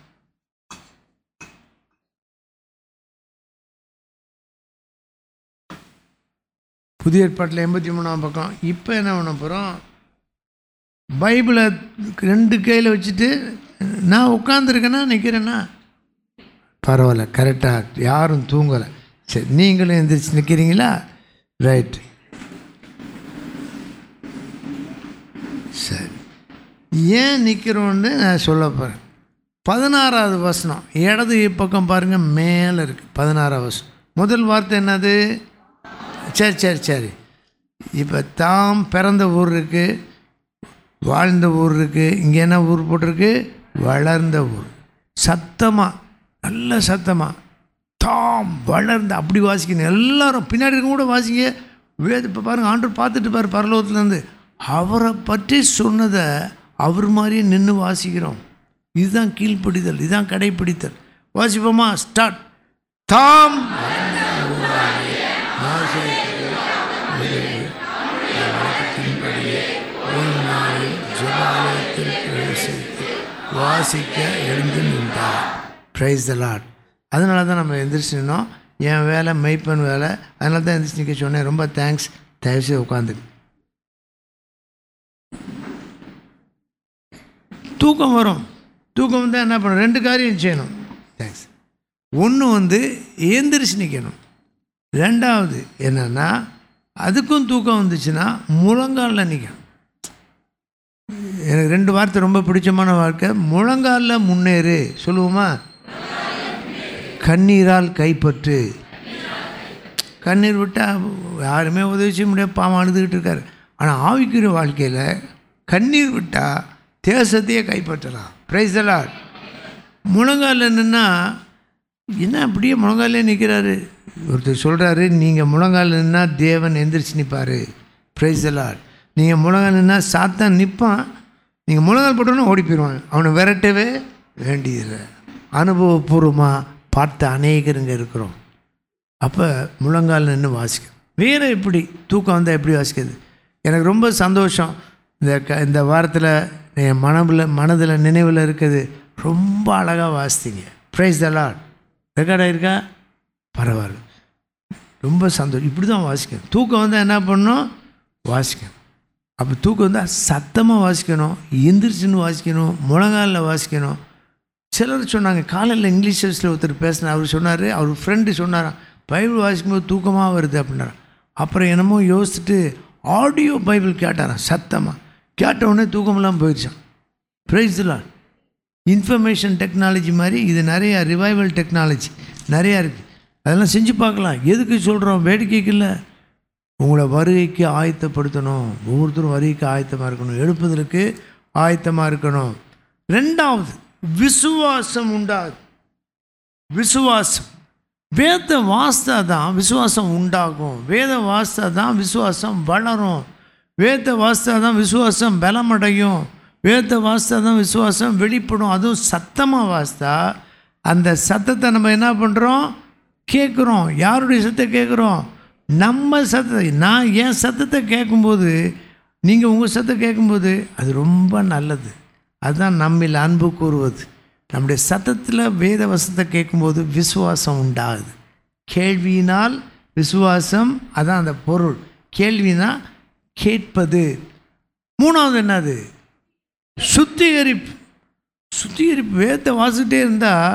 புதிய ஏற்பாட்டில் எண்பத்தி மூணாம் பக்கம் இப்போ என்ன பண்ண போகிறோம் பைபிளை ரெண்டு கையில் வச்சுட்டு நான் உட்காந்துருக்கேன்னா நிற்கிறேன்னா பரவாயில்ல கரெக்டாக யாரும் தூங்கலை சரி நீங்களும் எந்திரிச்சு நிற்கிறீங்களா ரைட் சரி ஏன் நிற்கிறோன்னு நான் சொல்ல போகிறேன் பதினாறாவது வசனம் இடது பக்கம் பாருங்கள் மேலே இருக்குது பதினாறாவது வசனம் முதல் வார்த்தை என்னது சரி சரி சரி இப்போ தாம் பிறந்த ஊர் இருக்குது வாழ்ந்த ஊர் இருக்குது இங்கே என்ன ஊர் போட்டிருக்கு வளர்ந்த ஊர் சத்தமாக நல்ல சத்தமாக தாம் வளர்ந்த அப்படி வாசிக்கணும் எல்லாரும் பின்னாடி இருக்க கூட வாசிங்க வேத இப்போ பாருங்கள் ஆண்டு பார்த்துட்டு பாரு பரலோகத்துலேருந்து அவரை பற்றி சொன்னதை அவர் மாதிரியே நின்று வாசிக்கிறோம் இதுதான் கீழ்ப்பிடித்தல் இதுதான் கடைப்பிடித்தல் வாசிப்போமா ஸ்டார்ட் தாம் ஜபாலயத்தில் பிரவேசித்து வாசிக்க எழுந்து நின்றார் ப்ரைஸ் த லாட் அதனால தான் நம்ம எந்திரிச்சு நின்னோம் என் வேலை மெய்ப்பன் வேலை அதனால தான் எந்திரிச்சு நிற்க சொன்னேன் ரொம்ப தேங்க்ஸ் தயவுசெய்து உட்காந்து தூக்கம் வரும் தூக்கம் வந்தால் என்ன பண்ணணும் ரெண்டு காரியம் செய்யணும் தேங்க்ஸ் ஒன்று வந்து எந்திரிச்சு நிற்கணும் ரெண்டாவது என்னென்னா அதுக்கும் தூக்கம் வந்துச்சுன்னா முழங்காலில் நிற்கணும் எனக்கு ரெண்டு வார்த்தை ரொம்ப பிடிச்சமான வாழ்க்கை முழங்காலில் முன்னேறு சொல்லுவோமா கண்ணீரால் கைப்பற்று கண்ணீர் விட்டால் யாருமே உதவி செய்ய முடியாது பாவம் அழுதுகிட்டு இருக்காரு ஆனால் ஆவிக்குரிய வாழ்க்கையில் கண்ணீர் விட்டால் தேசத்தையே கைப்பற்றலாம் பிரைஸ் லார்ட் முழங்கால நின்னா என்ன அப்படியே முழங்காலே நிற்கிறாரு ஒருத்தர் சொல்கிறாரு நீங்கள் முழங்கால் நின்னா தேவன் எந்திரிச்சு நிற்பார் ப்ரைஸலார் நீங்கள் முழங்கால் நின்னா சாத்தான் நிற்பான் நீங்கள் முழங்கால் போட்டோன்னே ஓடி போயிடுவான் அவனை விரட்டவே வேண்டியதில்லை அனுபவபூர்வமாக பார்த்த அநேகருங்க இருக்கிறோம் அப்போ முழங்கால் நின்று வாசிக்கணும் வேறு எப்படி தூக்கம் வந்தால் எப்படி வாசிக்கிறது எனக்கு ரொம்ப சந்தோஷம் இந்த க இந்த வாரத்தில் என் மனதில் மனதில் நினைவில் இருக்குது ரொம்ப அழகாக வாசித்தீங்க ப்ரைஸ் த லாட் ரெக்கார்ட் ஆகிருக்கா பரவாயில்ல ரொம்ப சந்தோஷம் இப்படி தான் வாசிக்கணும் தூக்கம் வந்தால் என்ன பண்ணணும் வாசிக்கணும் அப்போ தூக்கம் வந்தால் சத்தமாக வாசிக்கணும் எந்திரிச்சுன்னு வாசிக்கணும் முழங்காலில் வாசிக்கணும் சிலர் சொன்னாங்க காலையில் இங்கிலீஷ் சர்ச்சில் ஒருத்தர் பேசினார் அவர் சொன்னார் அவர் ஃப்ரெண்டு சொன்னாராம் பைபிள் வாசிக்கும்போது தூக்கமாக வருது அப்படின்னாராம் அப்புறம் என்னமோ யோசிச்சுட்டு ஆடியோ பைபிள் கேட்டாராம் சத்தமாக கேட்ட உடனே தூக்கமெல்லாம் போயிடுச்சான் ப்ரைஸ்லாம் இன்ஃபர்மேஷன் டெக்னாலஜி மாதிரி இது நிறையா ரிவைவல் டெக்னாலஜி நிறையா இருக்குது அதெல்லாம் செஞ்சு பார்க்கலாம் எதுக்கு சொல்கிறோம் வேடிக்கைக்கு இல்லை உங்களை வருகைக்கு ஆயத்தப்படுத்தணும் ஒவ்வொருத்தரும் வருகைக்கு ஆயத்தமாக இருக்கணும் எழுப்புதலுக்கு ஆயத்தமாக இருக்கணும் ரெண்டாவது விசுவாசம் உண்டாது விசுவாசம் வேத வாஸ்தா தான் விசுவாசம் உண்டாகும் வேத வாஸ்தா தான் விசுவாசம் வளரும் வேத வாஸ்தா தான் விசுவாசம் பலமடையும் வேத வாஸ்தா தான் விசுவாசம் வெளிப்படும் அதுவும் சத்தமாக வாஸ்தா அந்த சத்தத்தை நம்ம என்ன பண்ணுறோம் கேட்குறோம் யாருடைய சத்தத்தை கேட்குறோம் நம்ம சத்தத்தை நான் என் சத்தத்தை கேட்கும்போது நீங்கள் உங்கள் சத்தத்தை கேட்கும்போது அது ரொம்ப நல்லது அதுதான் நம்மில் அன்பு கூறுவது நம்முடைய சத்தத்தில் வேத வசத்தை கேட்கும்போது விசுவாசம் உண்டாகுது கேள்வியினால் விசுவாசம் அதான் அந்த பொருள் கேள்வினா கேட்பது மூணாவது என்னது சுத்திகரிப்பு சுத்திகரிப்பு வேதத்தை வாசிக்கிட்டே இருந்தால்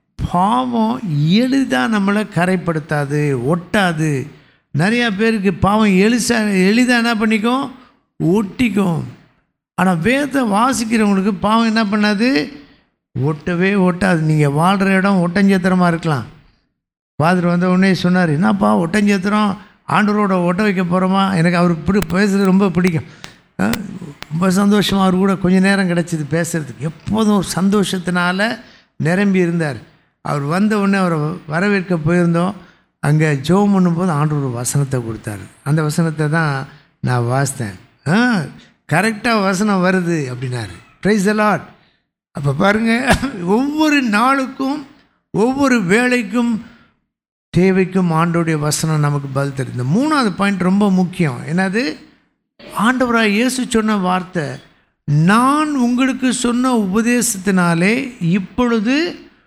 பாவம் எளிதாக நம்மளை கரைப்படுத்தாது ஒட்டாது நிறையா பேருக்கு பாவம் எளிசா எளிதாக என்ன பண்ணிக்கும் ஒட்டிக்கும் ஆனால் வேதத்தை வாசிக்கிறவங்களுக்கு பாவம் என்ன பண்ணாது ஒட்டவே ஒட்டாது நீங்கள் வாழ்கிற இடம் ஒட்டஞ்சத்திரமாக இருக்கலாம் ஃபாதர் வந்த உடனே சொன்னார் என்னப்பா ஒட்டஞ்சத்திரம் ஆண்டவரோட ஒட்ட வைக்க போகிறோமா எனக்கு அவர் பிடி பேசுகிறது ரொம்ப பிடிக்கும் ஆ, ரொம்ப சந்தோஷமாக அவர் கூட கொஞ்ச நேரம் கிடச்சிது பேசுகிறதுக்கு எப்போதும் ஒரு சந்தோஷத்தினால நிரம்பி இருந்தார் அவர் வந்த உடனே அவரை வரவேற்க போயிருந்தோம் அங்கே ஜோம் பண்ணும்போது ஆண்டவர் ஒரு வசனத்தை கொடுத்தாரு அந்த வசனத்தை தான் நான் வாசித்தேன் ஆ கரெக்டாக வசனம் வருது அப்படின்னாரு ப்ரைஸ் லாட் அப்போ பாருங்கள் ஒவ்வொரு நாளுக்கும் ஒவ்வொரு வேலைக்கும் தேவைக்கும் ஆண்டோடைய வசனம் நமக்கு பதில் தருது இந்த மூணாவது பாயிண்ட் ரொம்ப முக்கியம் என்னது ஆண்டவராக இயேசு சொன்ன வார்த்தை நான் உங்களுக்கு சொன்ன உபதேசத்தினாலே இப்பொழுது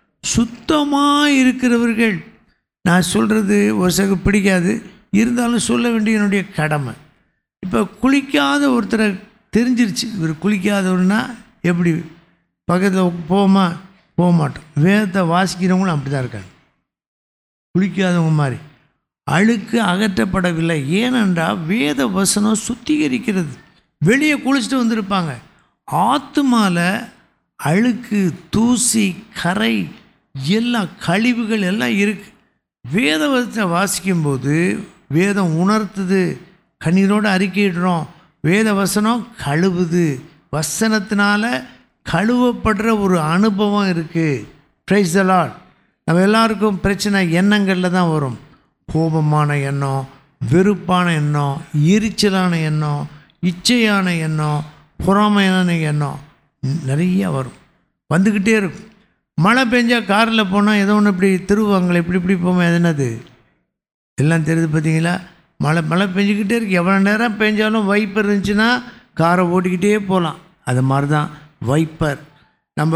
சுத்தமாக இருக்கிறவர்கள் நான் சொல்கிறது ஒரு சில பிடிக்காது இருந்தாலும் சொல்ல வேண்டிய என்னுடைய கடமை இப்போ குளிக்காத ஒருத்தரை தெரிஞ்சிருச்சு இவர் குளிக்காதவர்னா எப்படி பக்கத்தில் போமா போக மாட்டோம் வேதத்தை வாசிக்கிறவங்களும் அப்படி தான் இருக்காங்க குளிக்காதவங்க மாதிரி அழுக்கு அகற்றப்படவில்லை ஏனென்றால் வேத வசனம் சுத்திகரிக்கிறது வெளியே குளிச்சுட்டு வந்திருப்பாங்க ஆத்துமால அழுக்கு தூசி கரை எல்லாம் கழிவுகள் எல்லாம் இருக்குது வேத வசனத்தை வாசிக்கும்போது வேதம் உணர்த்துது கண்ணீரோடு அறிக்கையிடுறோம் வேத வசனம் கழுவுது வசனத்தினால கழுவப்படுற ஒரு அனுபவம் இருக்குது ப்ரைஸ் த லார்ட் நம்ம எல்லாருக்கும் பிரச்சனை எண்ணங்களில் தான் வரும் கோபமான எண்ணம் வெறுப்பான எண்ணம் எரிச்சலான எண்ணம் இச்சையான எண்ணம் பொறாமையான எண்ணம் நிறைய வரும் வந்துக்கிட்டே இருக்கும் மழை பெஞ்சா காரில் போனால் ஏதோ ஒன்று இப்படி திருவாங்களே இப்படி இப்படி போவோம் அது என்னது எல்லாம் தெரியுது பார்த்தீங்களா மழை மழை பெஞ்சிக்கிட்டே இருக்கு எவ்வளோ நேரம் பெஞ்சாலும் வைப்பர் இருந்துச்சுன்னா காரை ஓட்டிக்கிட்டே போகலாம் அது மாதிரி தான் வைப்பர் நம்ம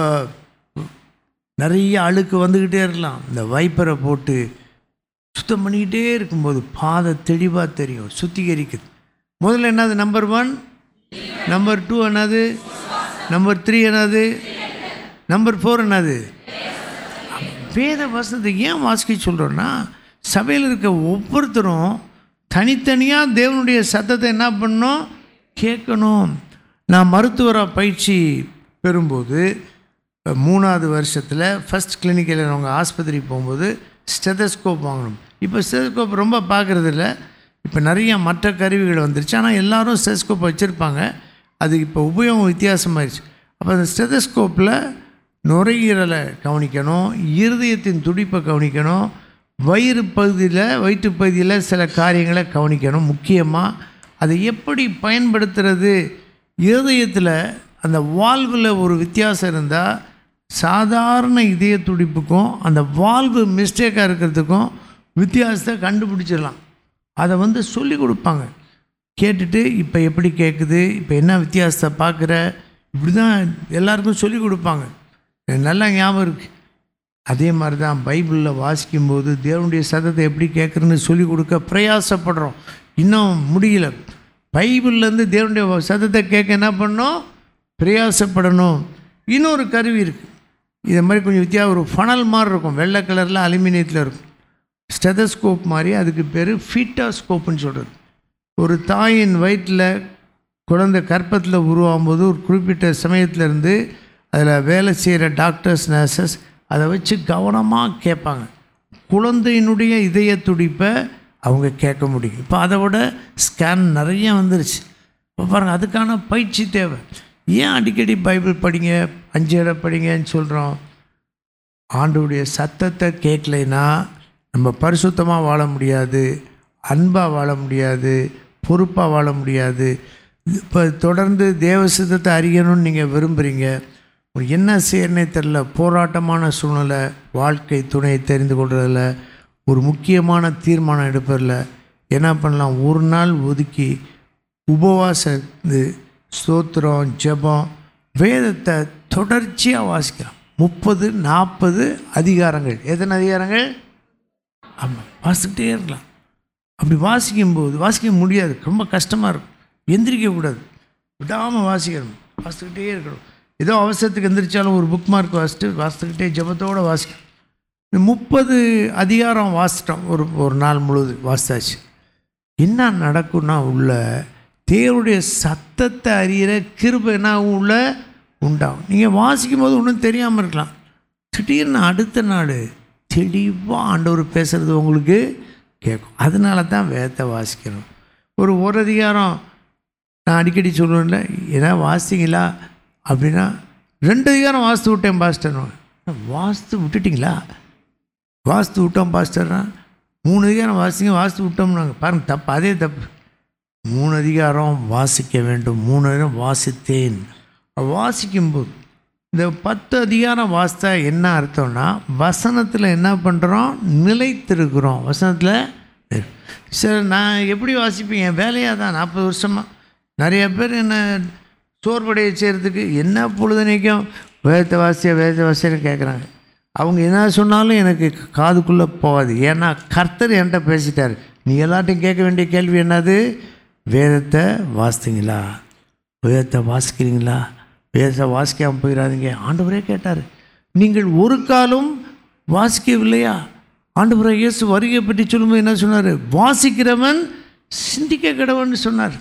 நிறைய அழுக்கு வந்துக்கிட்டே இருக்கலாம் இந்த வைப்பரை போட்டு சுத்தம் பண்ணிக்கிட்டே இருக்கும்போது பாதை தெளிவாக தெரியும் சுத்திகரிக்குது முதல்ல என்னது நம்பர் ஒன் நம்பர் டூ என்னது நம்பர் த்ரீ என்னது நம்பர் ஃபோர் என்னது வேத வசனத்தை ஏன் வாசிக்க சொல்கிறோன்னா சபையில் இருக்க ஒவ்வொருத்தரும் தனித்தனியாக தேவனுடைய சத்தத்தை என்ன பண்ணணும் கேட்கணும் நான் மருத்துவராக பயிற்சி பெறும்போது இப்ப மூணாவது வருஷத்தில் ஃபஸ்ட் கிளினிக்கில் அவங்க ஆஸ்பத்திரி போகும்போது ஸ்டெதஸ்கோப் வாங்கணும் இப்போ ஸ்டெதஸ்கோப் ரொம்ப பார்க்குறது இல்ல இப்போ நிறைய மற்ற கருவிகள் வந்துருச்சு ஆனால் எல்லாரும் ஸ்டெதஸ்கோப் வச்சுருப்பாங்க அது இப்போ உபயோகம் வித்தியாசமாயிருச்சு அப்போ அந்த ஸ்டெதஸ்கோப்பில் நுரையீரலை கவனிக்கணும் இருதயத்தின் துடிப்பை கவனிக்கணும் வயிறு பகுதியில் வயிற்று பகுதியில் சில காரியங்களை கவனிக்கணும் முக்கியமாக அதை எப்படி பயன்படுத்துறது இருதயத்தில் அந்த வால்வில் ஒரு வித்தியாசம் இருந்தால் சாதாரண இதய துடிப்புக்கும் அந்த வால்வு மிஸ்டேக்காக இருக்கிறதுக்கும் வித்தியாசத்தை கண்டுபிடிச்சிடலாம் அதை வந்து சொல்லி கொடுப்பாங்க கேட்டுட்டு இப்போ எப்படி கேட்குது இப்போ என்ன வித்தியாசத்தை பார்க்குற இப்படி தான் எல்லாருக்கும் சொல்லி கொடுப்பாங்க எனக்கு நல்லா ஞாபகம் இருக்குது அதே மாதிரி தான் பைபிளில் வாசிக்கும்போது தேவனுடைய சத்தத்தை எப்படி கேட்குறேன்னு சொல்லி கொடுக்க பிரயாசப்படுறோம் இன்னும் முடியல பைபிள்லேருந்து தேவனுடைய சத்தத்தை கேட்க என்ன பண்ணோம் பிரயாசப்படணும் இன்னொரு கருவி இருக்குது இதை மாதிரி கொஞ்சம் வித்தியாசம் ஒரு ஃபனல் மாதிரி இருக்கும் வெள்ளை கலரில் அலுமினியத்தில் இருக்கும் ஸ்டெதஸ்கோப் மாதிரி அதுக்கு பேர் ஃபீட்டாஸ்கோப்புன்னு சொல்கிறது ஒரு தாயின் வயிற்றில் குழந்தை கற்பத்தில் உருவாகும் போது ஒரு குறிப்பிட்ட சமயத்துலேருந்து அதில் வேலை செய்கிற டாக்டர்ஸ் நர்சஸ் அதை வச்சு கவனமாக கேட்பாங்க குழந்தையினுடைய இதய துடிப்பை அவங்க கேட்க முடியும் இப்போ அதை விட ஸ்கேன் நிறைய வந்துருச்சு இப்போ பாருங்கள் அதுக்கான பயிற்சி தேவை ஏன் அடிக்கடி பைபிள் படிங்க அஞ்சு இடம் படிங்கன்னு சொல்கிறோம் ஆண்டவுடைய சத்தத்தை கேட்கலைன்னா நம்ம பரிசுத்தமாக வாழ முடியாது அன்பாக வாழ முடியாது பொறுப்பாக வாழ முடியாது இப்போ தொடர்ந்து தேவ சித்தத்தை அறியணும்னு நீங்கள் விரும்புகிறீங்க உங்களுக்கு என்ன செய்யறனே தெரில போராட்டமான சூழ்நிலை வாழ்க்கை துணையை தெரிந்து கொள்றதில் ஒரு முக்கியமான தீர்மானம் எடுப்பதில் என்ன பண்ணலாம் ஒரு நாள் ஒதுக்கி உபவாச இது ஸ்தோத்திரம் ஜெபம் வேதத்தை தொடர்ச்சியாக வாசிக்கலாம் முப்பது நாற்பது அதிகாரங்கள் எத்தனை அதிகாரங்கள் ஆமாம் வாசிக்கிட்டே இருக்கலாம் அப்படி வாசிக்கும்போது வாசிக்க முடியாது ரொம்ப கஷ்டமாக இருக்கும் எந்திரிக்கக்கூடாது விடாமல் வாசிக்கணும் வாசிக்கிட்டே இருக்கணும் ஏதோ அவசரத்துக்கு எந்திரிச்சாலும் ஒரு புக் மார்க் வாசிட்டு வாசிக்கிட்டே ஜெபத்தோடு வாசிக்கணும் இந்த முப்பது அதிகாரம் வாசிட்டோம் ஒரு ஒரு நாள் முழுது வாசித்தாச்சு என்ன நடக்கும்னா உள்ள தேவனுடைய சத்தத்தை அறிகிற கிருபை என்ன ஆகும் உள்ள உண்டாகும் நீங்கள் வாசிக்கும் போது ஒன்றும் தெரியாமல் இருக்கலாம் திடீர்னு அடுத்த நாள் தெளிவாக ஆண்டவர் பேசுகிறது உங்களுக்கு கேட்கும் அதனால தான் வேதத்தை வாசிக்கணும் ஒரு ஒரு அதிகாரம் நான் அடிக்கடி சொல்லுவேன்ல ஏன்னா வாசிங்களா அப்படின்னா ரெண்டு அதிகாரம் வாஸ்து விட்டேன் பாஸ்டர் வாஸ்து விட்டுட்டிங்களா வாஸ்து விட்டோம் பாஸ்டர்னா மூணு அதிகாரம் வாசிங்க வாஸ்து விட்டோம்னாங்க பாருங்க தப்பு அதே தப்பு மூணு அதிகாரம் வாசிக்க வேண்டும் மூணு அதிகாரம் வாசித்தேன் வாசிக்கும்போது இந்த பத்து அதிகாரம் வாசித்தா என்ன அர்த்தம்னா வசனத்தில் என்ன பண்ணுறோம் நிலைத்திருக்கிறோம் வசனத்தில் சரி நான் எப்படி வாசிப்பேன் என் வேலையாக தான் நாற்பது வருஷமாக நிறைய பேர் என்ன சோர்வடைய செய்கிறதுக்கு என்ன பொழுதுனைக்கும் வேதத்தை வாசியா வேதத்தை வாசியான்னு கேட்குறாங்க அவங்க என்ன சொன்னாலும் எனக்கு காதுக்குள்ளே போகாது ஏன்னா கர்த்தர் என்கிட்ட பேசிட்டார் நீ எல்லாட்டையும் கேட்க வேண்டிய கேள்வி என்னது வேதத்தை வாசித்தீங்களா வேதத்தை வாசிக்கிறீங்களா வேதத்தை வாசிக்காமல் போயிடாதீங்க ஆண்டவரே கேட்டார் நீங்கள் ஒரு காலம் வாசிக்கவில்லையா ஆண்டவரை இயேசு வருகை பற்றி சொல்லும்போது என்ன சொன்னார் வாசிக்கிறவன் சிந்திக்க கிடவன் சொன்னார்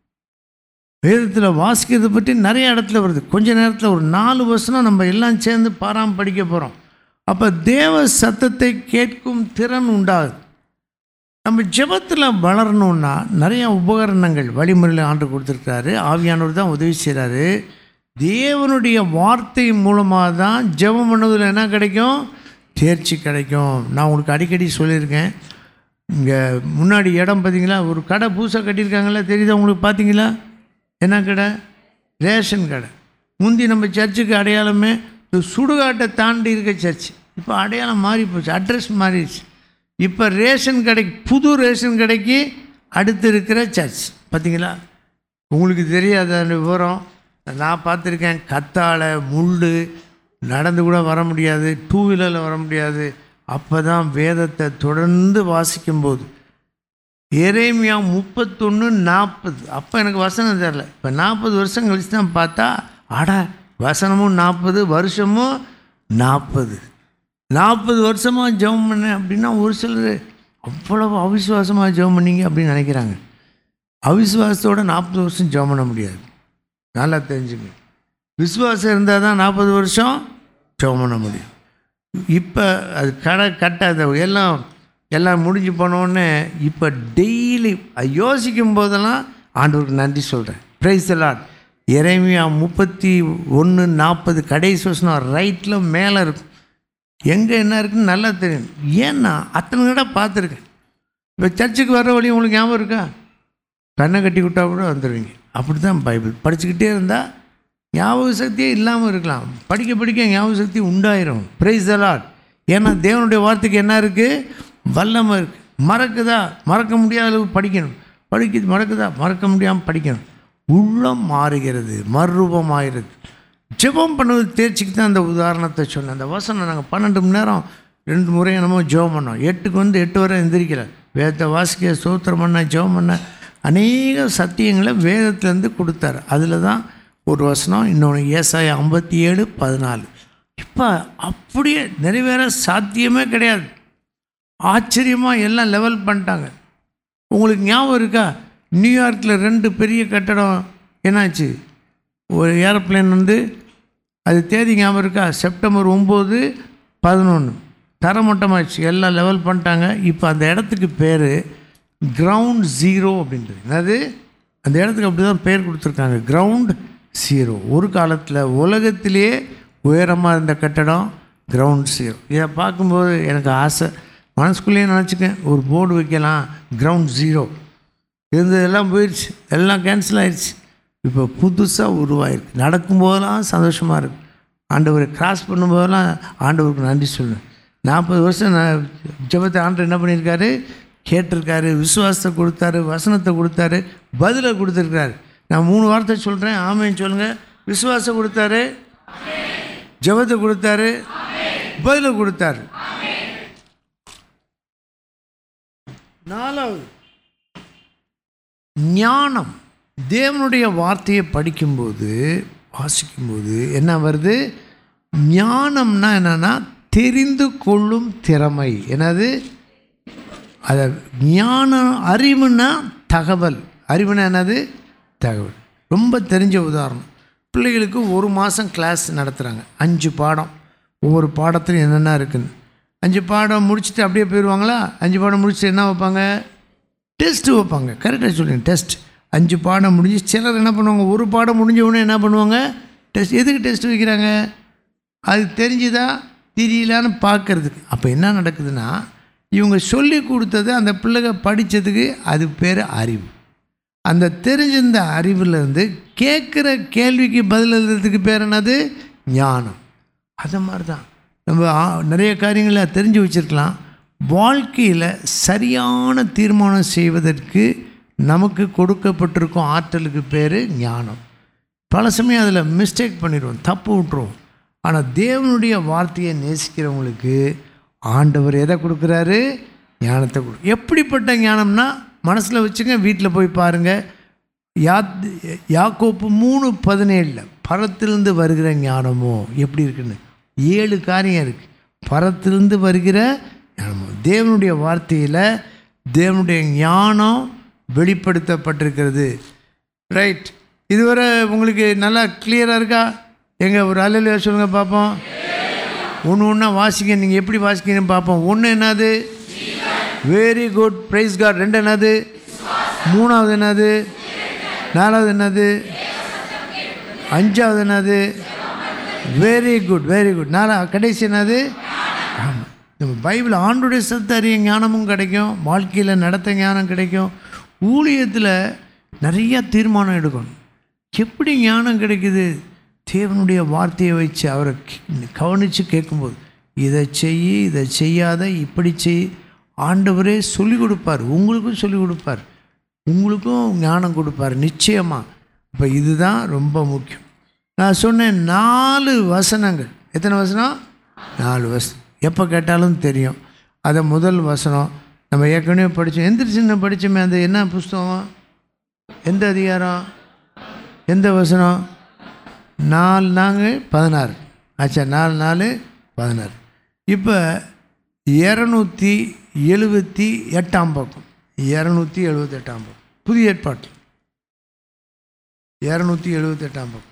வேதத்தில் வாசிக்கிறதை பற்றி நிறைய இடத்துல வருது கொஞ்ச நேரத்தில் ஒரு நாலு வருஷம் நம்ம எல்லாம் சேர்ந்து பாராம படிக்க போகிறோம் அப்போ தேவ சத்தத்தை கேட்கும் திறன் உண்டாகுது நம்ம ஜெபத்தில் வளரணுன்னா நிறைய உபகரணங்கள் வழிமுறையில் ஆண்டு கொடுத்துருக்காரு ஆவியானவர் தான் உதவி செய்கிறாரு தேவனுடைய வார்த்தை மூலமாக தான் ஜெபம் பண்ணுவதில் என்ன கிடைக்கும் தேர்ச்சி கிடைக்கும் நான் உங்களுக்கு அடிக்கடி சொல்லியிருக்கேன் இங்கே முன்னாடி இடம் பார்த்தீங்களா ஒரு கடை புதுசாக கட்டியிருக்காங்களா தெரியுதா உங்களுக்கு பார்த்தீங்களா என்ன கடை ரேஷன் கடை முந்தி நம்ம சர்ச்சுக்கு அடையாளமே இந்த சுடுகாட்டை தாண்டி இருக்க சர்ச் இப்போ அடையாளம் மாறி போச்சு அட்ரஸ் மாறிடுச்சு இப்போ ரேஷன் கடைக்கு புது ரேஷன் கடைக்கு அடுத்து இருக்கிற சர்ச் பார்த்தீங்களா உங்களுக்கு தெரியாத அந்த விவரம் நான் பார்த்துருக்கேன் கத்தாழை முள் நடந்து கூட வர முடியாது டூ வீலரில் வர முடியாது அப்போ தான் வேதத்தை தொடர்ந்து வாசிக்கும்போது எரேமியா முப்பத்தொன்று நாற்பது அப்போ எனக்கு வசனம் தெரில இப்போ நாற்பது வருஷம் கழிச்சு தான் பார்த்தா அட வசனமும் நாற்பது வருஷமும் நாற்பது நாற்பது வருஷமாக ஜெபம் பண்ணேன் அப்படின்னா ஒரு சிலர் அவ்வளவு அவிசுவாசமாக ஜெபம் பண்ணீங்க அப்படின்னு நினைக்கிறாங்க அவிசுவாசத்தோட நாற்பது வருஷம் ஜெபம் பண்ண முடியாது நல்லா தெரிஞ்சுங்க விசுவாசம் இருந்தால் தான் நாற்பது வருஷம் ஜெபம் பண்ண முடியும் இப்போ அது கடை கட்ட அந்த எல்லாம் எல்லாம் முடிஞ்சு போனோடனே இப்போ டெய்லி யோசிக்கும் போதெல்லாம் ஆண்டவருக்கு நன்றி சொல்கிறேன் ப்ரைஸ் லாட் இறைமையா முப்பத்தி ஒன்று நாற்பது கடைசி வசனம் ரைட்டில் மேலே இருக்கும் எங்கே என்ன இருக்குன்னு நல்லா தெரியும் ஏன்னா அத்தனை கடை பார்த்துருக்கேன் இப்போ சர்ச்சுக்கு வர வழி உங்களுக்கு ஞாபகம் இருக்கா கண்ணை கட்டி விட்டா கூட வந்துடுவீங்க அப்படி தான் பைபிள் படிச்சுக்கிட்டே இருந்தால் ஞாபக சக்தியே இல்லாமல் இருக்கலாம் படிக்க படிக்க ஞாபக சக்தி உண்டாயிரும் பிரைஸ் தலாட் ஏன்னா தேவனுடைய வார்த்தைக்கு என்ன இருக்குது வல்லமை இருக்குது மறக்குதா மறக்க முடியாத அளவுக்கு படிக்கணும் படிக்க மறக்குதா மறக்க முடியாமல் படிக்கணும் உள்ளம் மாறுகிறது மறுரூபமாகிறது ஜெபம் பண்ணுவது தேர்ச்சிக்கு தான் அந்த உதாரணத்தை சொன்னேன் அந்த வசனம் நாங்கள் பன்னெண்டு மணி நேரம் ரெண்டு முறை என்னமோ ஜெபம் பண்ணோம் எட்டுக்கு வந்து எட்டு வரை எந்திரிக்கல வேதத்தை வாசிக்க சூத்திரம் பண்ண ஜெபம் பண்ண அநேக சத்தியங்களை வேதத்துலேருந்து கொடுத்தாரு அதில் தான் ஒரு வசனம் இன்னொன்று ஏசாய ஐம்பத்தி ஏழு பதினாலு இப்போ அப்படியே நிறைவேற சாத்தியமே கிடையாது ஆச்சரியமாக எல்லாம் லெவல் பண்ணிட்டாங்க உங்களுக்கு ஞாபகம் இருக்கா நியூயார்க்கில் ரெண்டு பெரிய கட்டடம் என்னாச்சு ஒரு ஏரோப்ளேன் வந்து அது தேதி ஞாபகம் இருக்கா செப்டம்பர் ஒம்பது பதினொன்று தரமட்டமாகிடுச்சு எல்லாம் லெவல் பண்ணிட்டாங்க இப்போ அந்த இடத்துக்கு பேர் கிரவுண்ட் ஜீரோ அப்படின்றது என்னது அந்த இடத்துக்கு அப்படி தான் பேர் கொடுத்துருக்காங்க கிரவுண்ட் ஜீரோ ஒரு காலத்தில் உலகத்திலேயே உயரமாக இருந்த கட்டடம் கிரவுண்ட் ஜீரோ இதை பார்க்கும்போது எனக்கு ஆசை மனசுக்குள்ளேயே நினச்சிக்கேன் ஒரு போர்டு வைக்கலாம் கிரவுண்ட் ஜீரோ இருந்ததெல்லாம் போயிடுச்சு எல்லாம் கேன்சல் ஆயிடுச்சு இப்போ புதுசாக உருவாயிருக்கு நடக்கும்போதெல்லாம் சந்தோஷமாக இருக்கு ஆண்டவரை கிராஸ் பண்ணும்போதெல்லாம் ஆண்டவருக்கு நன்றி சொல்லுவேன் நாற்பது வருஷம் நான் ஜெபத்தை ஆண்டவர் என்ன பண்ணியிருக்காரு கேட்டிருக்காரு விசுவாசத்தை கொடுத்தாரு வசனத்தை கொடுத்தாரு பதிலை கொடுத்துருக்காரு நான் மூணு வார்த்தை சொல்கிறேன் ஆமைன்னு சொல்லுங்கள் விசுவாசம் கொடுத்தாரு ஜெபத்தை கொடுத்தாரு பதிலை கொடுத்தாரு நாலாவது ஞானம் தேவனுடைய வார்த்தையை படிக்கும்போது வாசிக்கும்போது என்ன வருது ஞானம்னா என்னன்னா தெரிந்து கொள்ளும் திறமை என்னது அதை ஞானம் அறிவுனா தகவல் அறிவுனா என்னது தகவல் ரொம்ப தெரிஞ்ச உதாரணம் பிள்ளைகளுக்கு ஒரு மாதம் கிளாஸ் நடத்துகிறாங்க அஞ்சு பாடம் ஒவ்வொரு பாடத்துலையும் என்னென்ன இருக்குன்னு அஞ்சு பாடம் முடிச்சுட்டு அப்படியே போயிடுவாங்களா அஞ்சு பாடம் முடிச்சுட்டு என்ன வைப்பாங்க டெஸ்ட்டு வைப்பாங்க கரெக்டாக சொல்லுங்க டெஸ்ட் அஞ்சு பாடம் முடிஞ்சு சிலர் என்ன பண்ணுவாங்க ஒரு பாடம் முடிஞ்ச உடனே என்ன பண்ணுவாங்க டெஸ்ட் எதுக்கு டெஸ்ட் வைக்கிறாங்க அது தெரிஞ்சுதா தெரியலான்னு பார்க்கறதுக்கு அப்போ என்ன நடக்குதுன்னா இவங்க சொல்லி கொடுத்தது அந்த பிள்ளைங்க படித்ததுக்கு அது பேர் அறிவு அந்த தெரிஞ்சிருந்த அறிவுலேருந்து கேட்குற கேள்விக்கு பதில் எழுதுறதுக்கு பேர் என்னது ஞானம் அது மாதிரி தான் நம்ம ஆ- நிறைய காரியங்களை தெரிஞ்சு வச்சுருக்கலாம் வாழ்க்கையில் சரியான தீர்மானம் செய்வதற்கு நமக்கு கொடுக்கப்பட்டிருக்கும் ஆற்றலுக்கு பேர் ஞானம் பல சமயம் அதில் மிஸ்டேக் பண்ணிடுவோம் தப்பு விட்டுருவோம் ஆனால் தேவனுடைய வார்த்தையை நேசிக்கிறவங்களுக்கு ஆண்டவர் எதை கொடுக்குறாரு ஞானத்தை கொடு எப்படிப்பட்ட ஞானம்னா மனசில் வச்சுங்க வீட்டில் போய் பாருங்கள் யா யாக்கோப்பு மூணு பதினேழில் பரத்திலிருந்து வருகிற ஞானமோ எப்படி இருக்குன்னு ஏழு காரியம் இருக்குது பரத்திலிருந்து வருகிற ஞானமோ தேவனுடைய வார்த்தையில் தேவனுடைய ஞானம் வெளிப்படுத்தப்பட்டிருக்கிறது ரைட் இதுவரை உங்களுக்கு நல்லா கிளியராக இருக்கா எங்க ஒரு அலையில சொல்லுங்கள் பார்ப்போம் ஒன்று ஒன்றா வாசிக்க நீங்கள் எப்படி வாசிக்கணும்னு பார்ப்போம் ஒன்று என்னது வெரி குட் ப்ரைஸ் காட் ரெண்டு என்னது மூணாவது என்னது நாலாவது என்னது அஞ்சாவது என்னது வெரி குட் வெரி குட் நாலா கடைசி என்னது ஆமாம் நம்ம பைபிள் ஆண்டுடைய சத்த அறிய ஞானமும் கிடைக்கும் வாழ்க்கையில் நடத்த ஞானம் கிடைக்கும் ஊழியத்தில் நிறைய தீர்மானம் எடுக்கணும் எப்படி ஞானம் கிடைக்குது தேவனுடைய வார்த்தையை வச்சு அவரை கி- கவனித்து கேட்கும்போது இதை செய் இதை செய்யாத இப்படி செய் ஆண்டவரே சொல்லிக் கொடுப்பார் உங்களுக்கும் சொல்லிக் கொடுப்பார் உங்களுக்கும் ஞானம் கொடுப்பார் நிச்சயமாக இப்போ இதுதான் ரொம்ப முக்கியம் நான் சொன்னேன் நாலு வசனங்கள் எத்தனை வசனம் நாலு வசனம் எப்போ கேட்டாலும் தெரியும் அதை முதல் வசனம் நம்ம ஏற்கனவே படித்தோம் எந்திரிச்சு படித்தோமே அந்த என்ன புஸ்தகம் எந்த அதிகாரம் எந்த வசனம் நாலு நாங்க பதினாறு ஆச்சா நாலு நாலு பதினாறு இப்போ இரநூத்தி எழுபத்தி எட்டாம் பக்கம் இரநூத்தி எழுபத்தி எட்டாம் பக்கம் புதிய ஏற்பாட்டு இரநூத்தி எழுபத்தி எட்டாம் பக்கம்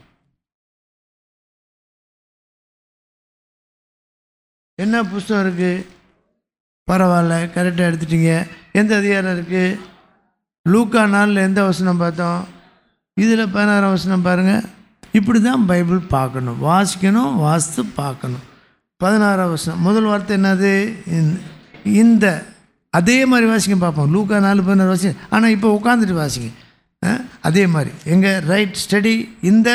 என்ன புஸ்தகம் இருக்குது பரவாயில்ல கரெக்டாக எடுத்துட்டீங்க எந்த அதிகாரம் இருக்குது லூக்கா நாளில் எந்த வசனம் பார்த்தோம் இதில் பதினாறாம் வசனம் பாருங்கள் இப்படி தான் பைபிள் பார்க்கணும் வாசிக்கணும் வாசித்து பார்க்கணும் பதினாறாம் வசனம் முதல் வார்த்தை என்னது இந்த- இந்த அதே மாதிரி வாசிக்க பார்ப்போம் லூக்கா நாலு பதினாறு வாசிங்க ஆனால் இப்போ உட்காந்துட்டு வாசிங்க ஆ? அதே மாதிரி எங்கே ரைட் ஸ்டடி இந்த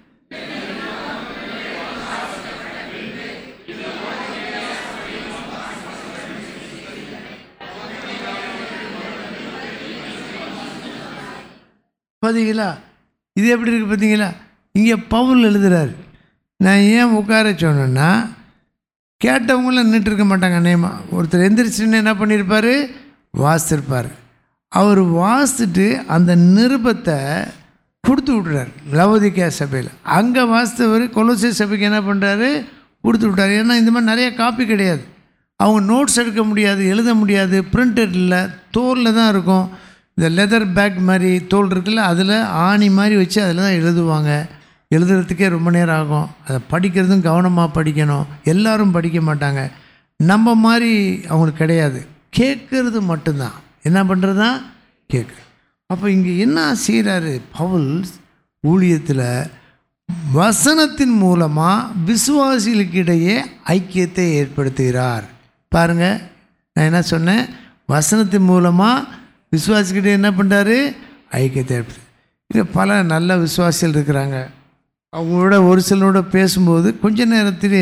பார்த்தீங்களா இது எப்படி இருக்குது பார்த்தீங்களா இங்கே பவுல் எழுதுறாரு நான் ஏன் உட்கார சொன்னேன்னா கேட்டவங்களும் நின்றுட்டு இருக்க மாட்டாங்க நேமா ஒருத்தர் எந்திரிச்சுன்னு என்ன பண்ணியிருப்பார் வாசித்திருப்பார் அவர் வாசித்துட்டு அந்த நிருபத்தை கொடுத்து விட்றாரு லவோதிக்கா சபையில் அங்கே வாசித்தவர் கொலோசை சபைக்கு என்ன பண்ணுறாரு கொடுத்து விட்டார் ஏன்னா இந்த மாதிரி நிறைய காப்பி கிடையாது அவங்க நோட்ஸ் எடுக்க முடியாது எழுத முடியாது பிரிண்டட் இல்லை தோலில் தான் இருக்கும் இந்த லெதர் பேக் மாதிரி தோல் இருக்குல்ல அதில் ஆணி மாதிரி வச்சு அதில் தான் எழுதுவாங்க எழுதுறதுக்கே ரொம்ப நேரம் ஆகும் அதை படிக்கிறதும் கவனமாக படிக்கணும் எல்லாரும் படிக்க மாட்டாங்க நம்ம மாதிரி அவங்களுக்கு கிடையாது கேட்குறது மட்டும்தான் என்ன பண்ணுறது தான் கேட்கு அப்போ இங்கே என்ன செய்கிறாரு பவுல் ஊழியத்தில் வசனத்தின் மூலமாக விசுவாசிகளுக்கிடையே ஐக்கியத்தை ஏற்படுத்துகிறார் பாருங்க நான் என்ன சொன்னேன் வசனத்தின் மூலமாக விசுவாசிக்கிட்டே என்ன பண்ணுறாரு ஐக்கியத்தை ஏற்படுத்து இங்கே பல நல்ல விசுவாசிகள் இருக்கிறாங்க அவங்களோட ஒரு சிலரோட பேசும்போது கொஞ்ச நேரத்திலே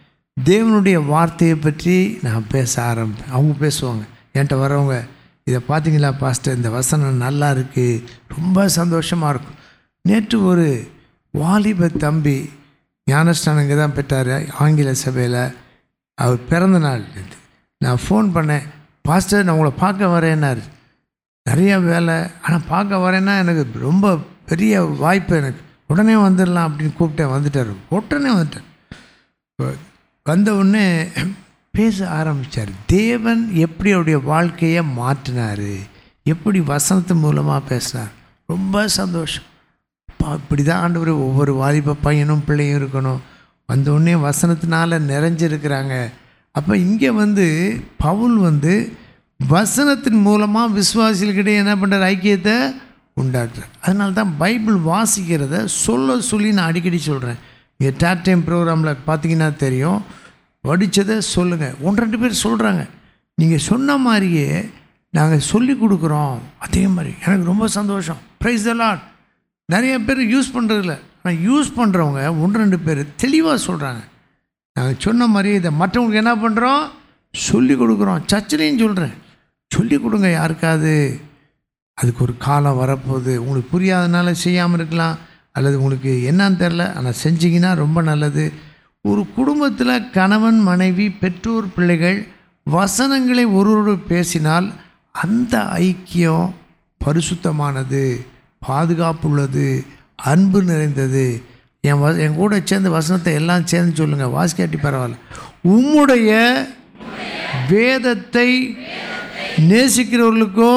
தேவனுடைய வார்த்தையை பற்றி நான் பேச ஆரம்பிப்பேன் அவங்க பேசுவாங்க என்கிட்ட வரவங்க இதை பார்த்தீங்களா பாஸ்டர் இந்த வசனம் நல்லா இருக்குது ரொம்ப சந்தோஷமாக இருக்கும் நேற்று ஒரு வாலிப தம்பி ஞானஸ்தானம் இங்கே தான் பெற்றார் ஆங்கில சபையில் அவர் பிறந்த நாள் இது. நான் ஃபோன் பண்ணேன் பாஸ்டர் நான் உங்களை பார்க்க வரேன்னாரு நிறைய வேலை ஆனால் பார்க்க வரேன்னா எனக்கு ரொம்ப பெரிய வாய்ப்பு எனக்கு உடனே வந்துடலாம் அப்படின்னு கூப்பிட்டேன் வந்துட்டார் உடனே வந்துட்டார் இப்ப வந்த உடனே பேச ஆரம்பித்தார் தேவன் எப்படி அவருடைய வாழ்க்கையை மாற்றினார் எப்படி வசனத்து மூலமாக பேசினார் ரொம்ப சந்தோஷம் அப்பா இப்படி தான் ஆண்டவர் ஒவ்வொரு வாலிப பையனும் பிள்ளையும் இருக்கணும் வந்த உடனே வசனத்தினால நிறைஞ்சிருக்கிறாங்க அப்போ இங்கே வந்து பவுல் வந்து வசனத்தின் மூலமாக விசுவாசிகளுக்கிடையே என்ன பண்ணுறார் ஐக்கியத்தை உண்டாக்குறார் அதனால தான் பைபிள் வாசிக்கிறத சொல்ல சொல்லி நான் அடிக்கடி சொல்கிறேன் இங்கே டேட் டைம் ப்ரோக்ராமில் பார்த்தீங்கன்னா தெரியும் படித்ததை சொல்லுங்கள் ஒன்று ரெண்டு பேர் சொல்கிறாங்க நீங்கள் சொன்ன மாதிரியே நாங்கள் சொல்லி கொடுக்குறோம் அதே மாதிரி எனக்கு ரொம்ப சந்தோஷம் ப்ரைஸ் த லாட் நிறைய பேர் யூஸ் பண்ணுறதில்ல ஆனால் யூஸ் பண்ணுறவங்க ஒன்று ரெண்டு பேர் தெளிவாக சொல்கிறாங்க நாங்கள் சொன்ன மாதிரி இதை மற்றவங்களுக்கு என்ன பண்ணுறோம் சொல்லி கொடுக்குறோம் சர்ச்சிலையும் சொல்கிறேன் சொல்லி கொடுங்க யாருக்காவது அதுக்கு ஒரு காலம் வரப்போகுது உங்களுக்கு புரியாதனால செய்யாமல் இருக்கலாம் அல்லது உங்களுக்கு என்னன்னு தெரில ஆனால் செஞ்சீங்கன்னா ரொம்ப நல்லது ஒரு குடும்பத்தில் கணவன் மனைவி பெற்றோர் பிள்ளைகள் வசனங்களை ஒருவரோடு பேசினால் அந்த ஐக்கியம் பரிசுத்தமானது பாதுகாப்புள்ளது அன்பு நிறைந்தது என் வ என் கூட சேர்ந்து வசனத்தை எல்லாம் சேர்ந்து சொல்லுங்கள் வாசிக்காட்டி பரவாயில்ல உம்முடைய வேதத்தை நேசிக்கிறவர்களுக்கோ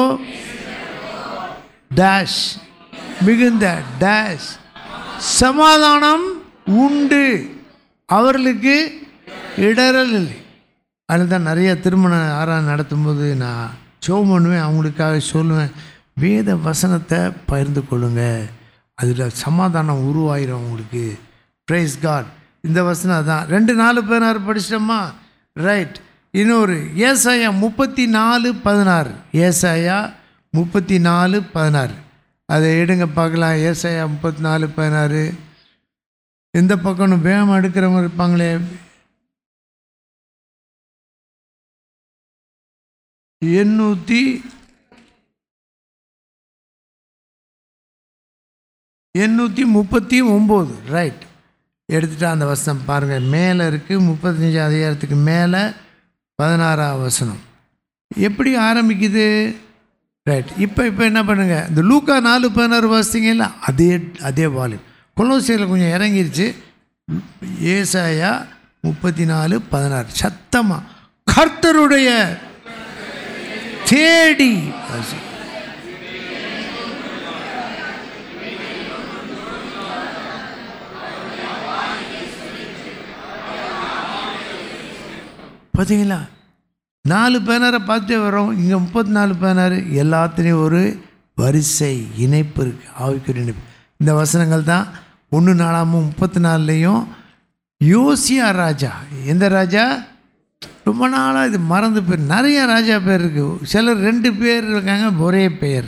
டேஷ் மிகுந்த டேஷ் சமாதானம் உண்டு அவர்களுக்கு இடரல் இல்லை அதில் தான் நிறைய திருமண ஆராதனை நடத்தும்போது நான் ஜெபம் பண்ணுவேன் அவங்களுக்காக சொல்லுவேன் வேத வசனத்தை பகிர்ந்து கொள்ளுங்க அதில் சமாதானம் உருவாயிரும் உங்களுக்கு ப்ரைஸ் காட் இந்த வசனம் அதான் ரெண்டு நாலு பதினாறு படிச்சிட்டோமா ரைட் இன்னொரு ஏசாயா முப்பத்தி நாலு பதினாறு ஏசாயா முப்பத்தி நாலு பதினாறு அதை எடுங்க பார்க்கலாம் ஏசாயா முப்பத்தி நாலு பதினாறு எந்த பக்கம் வேகம் எடுக்கிறவங்க இருப்பாங்களே எண்ணூற்றி எண்ணூற்றி முப்பத்தி ஒம்பது ரைட் எடுத்துட்டா அந்த வசனம் பாருங்கள் மேலே இருக்குது முப்பத்தஞ்சு அதிகாரத்துக்கு மேலே பதினாறாம் வசனம் எப்படி ஆரம்பிக்குது ரைட் இப்போ இப்போ என்ன பண்ணுங்கள் இந்த லூக்கா நாலு பதினாறு வாசித்தீங்கல்ல அதே அதே வால்யூம் கொலோசியில் கொஞ்சம் இறங்கிருச்சு ஏசாயா முப்பத்தி நாலு பதினாறு சத்தமாக கர்த்தருடைய தேடி வாசி. பார்த்தீங்களா நாலு பேனரை பார்த்துட்டே வரோம் இங்கே முப்பத்தி நாலு பேனர் எல்லாத்துலேயும் ஒரு வரிசை இணைப்பு இருக்குது ஆவிக்குரிய இணைப்பு இந்த வசனங்கள் தான் ஒன்று நாலாமும் முப்பத்தி நாலுலேயும் யோசியா ராஜா எந்த ராஜா ரொம்ப நாளாக இது மறந்து பேர் நிறைய ராஜா பேர் இருக்குது சிலர் ரெண்டு பேர் இருக்காங்க ஒரே பெயர்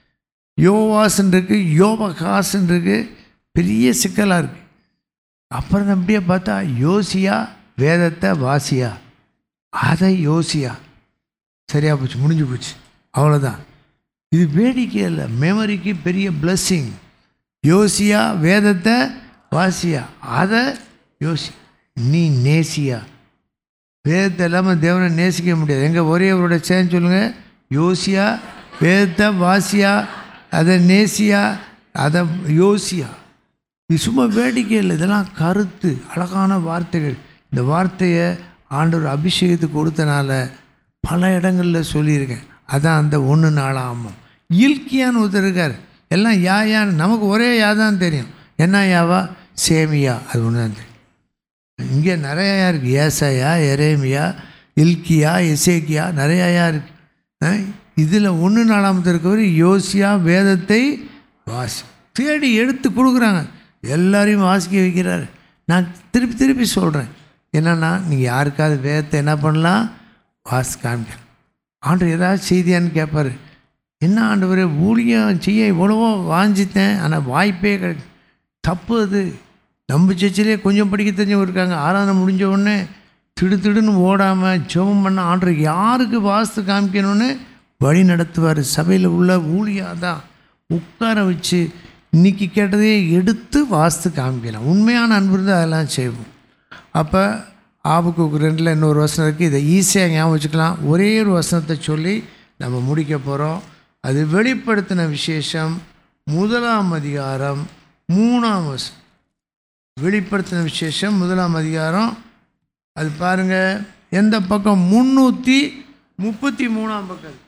யோவாசன் இருக்குது யோபகாசன் இருக்குது பெரிய சிக்கலாக இருக்குது அப்புறம் அப்படியே பார்த்தா யோசியா வேதத்தை வாசியா அதை யோசியா சரியா போச்சு முடிஞ்சு போச்சு அவ்வளோதான் இது வேடிக்கை இல்லை மெமரிக்கு பெரிய blessing யோசியா வேதத்தை வாசியா அதை யோசி நீ நேசியா வேதத்தை இல்லாமல் தேவனை நேசிக்க முடியாது எங்கள் ஒரே அவரோட சேர்ந்து சொல்லுங்கள் யோசியா வேதத்தை வாசியா அதை நேசியா அதை யோசியா இது சும்மா வேடிக்கை இல்லை இதெல்லாம் கருத்து அழகான வார்த்தைகள் இந்த வார்த்தையை ஆண்டவர் அபிஷேகத்துக்கு கொடுத்தனால பல இடங்களில் சொல்லியிருக்கேன் அதான் அந்த ஒன்று நாளாகும் இல்கியான்னு ஒருத்தர் இருக்கார் எல்லாம் யா யான்னு நமக்கு ஒரே யா தான் தெரியும் என்ன யாவா சேமியா அது ஒன்று தான் தெரியும் இங்கே நிறையா இருக்குது ஏசாயா எரேமியா இல்கியா எசேக்கியா நிறையா இருக்குது இதில் ஒன்று நாலாமத்து இருக்கவர் யோசியா வேதத்தை வாசி தேடி எடுத்து கொடுக்குறாங்க எல்லாரையும் வாசிக்க வைக்கிறாரு நான் திருப்பி திருப்பி சொல்கிறேன் என்னென்னா நீங்கள் யாருக்காவது வேதத்தை என்ன பண்ணலாம் வாசி காமிக்க ஆண்டு ஏதாவது செய்தியான்னு கேட்பாரு என்ன ஆண்டவரே ஊழியம் செய்ய இவ்வளவோ வாஞ்சித்தேன் ஆனால் வாய்ப்பே கிடை தப்பு அது நம்ம சர்ச்சிலே கொஞ்சம் படிக்க தெரிஞ்சவங்க இருக்காங்க ஆராதனை முடிஞ்ச உடனே திடு திடுன்னு ஓடாமல் ஜெபம் பண்ண ஆண்டு யாருக்கு வாஸ்து காமிக்கணும்னு வழி நடத்துவார் சபையில் உள்ள ஊழியா தான் உட்கார வச்சு இன்னைக்கு கேட்டதையே எடுத்து வாஸ்து காமிக்கலாம் உண்மையான அன்பு இருந்தால் அதெல்லாம் செய்வோம் அப்போ ஆபுக்கு ரெண்டில் இன்னொரு வசனம் இருக்குது இதை ஈஸியாக ஞாபகம் வச்சுக்கலாம் ஒரே ஒரு வசனத்தை சொல்லி நம்ம முடிக்க போகிறோம் அது வெளிப்படுத்தின விசேஷம் முதலாம் அதிகாரம் மூணாம் வசனம் வெளிப்படுத்தின விசேஷம் முதலாம் அதிகாரம் அது பாருங்கள் எந்த பக்கம் முந்நூற்றி முப்பத்தி மூணாம் பக்கம்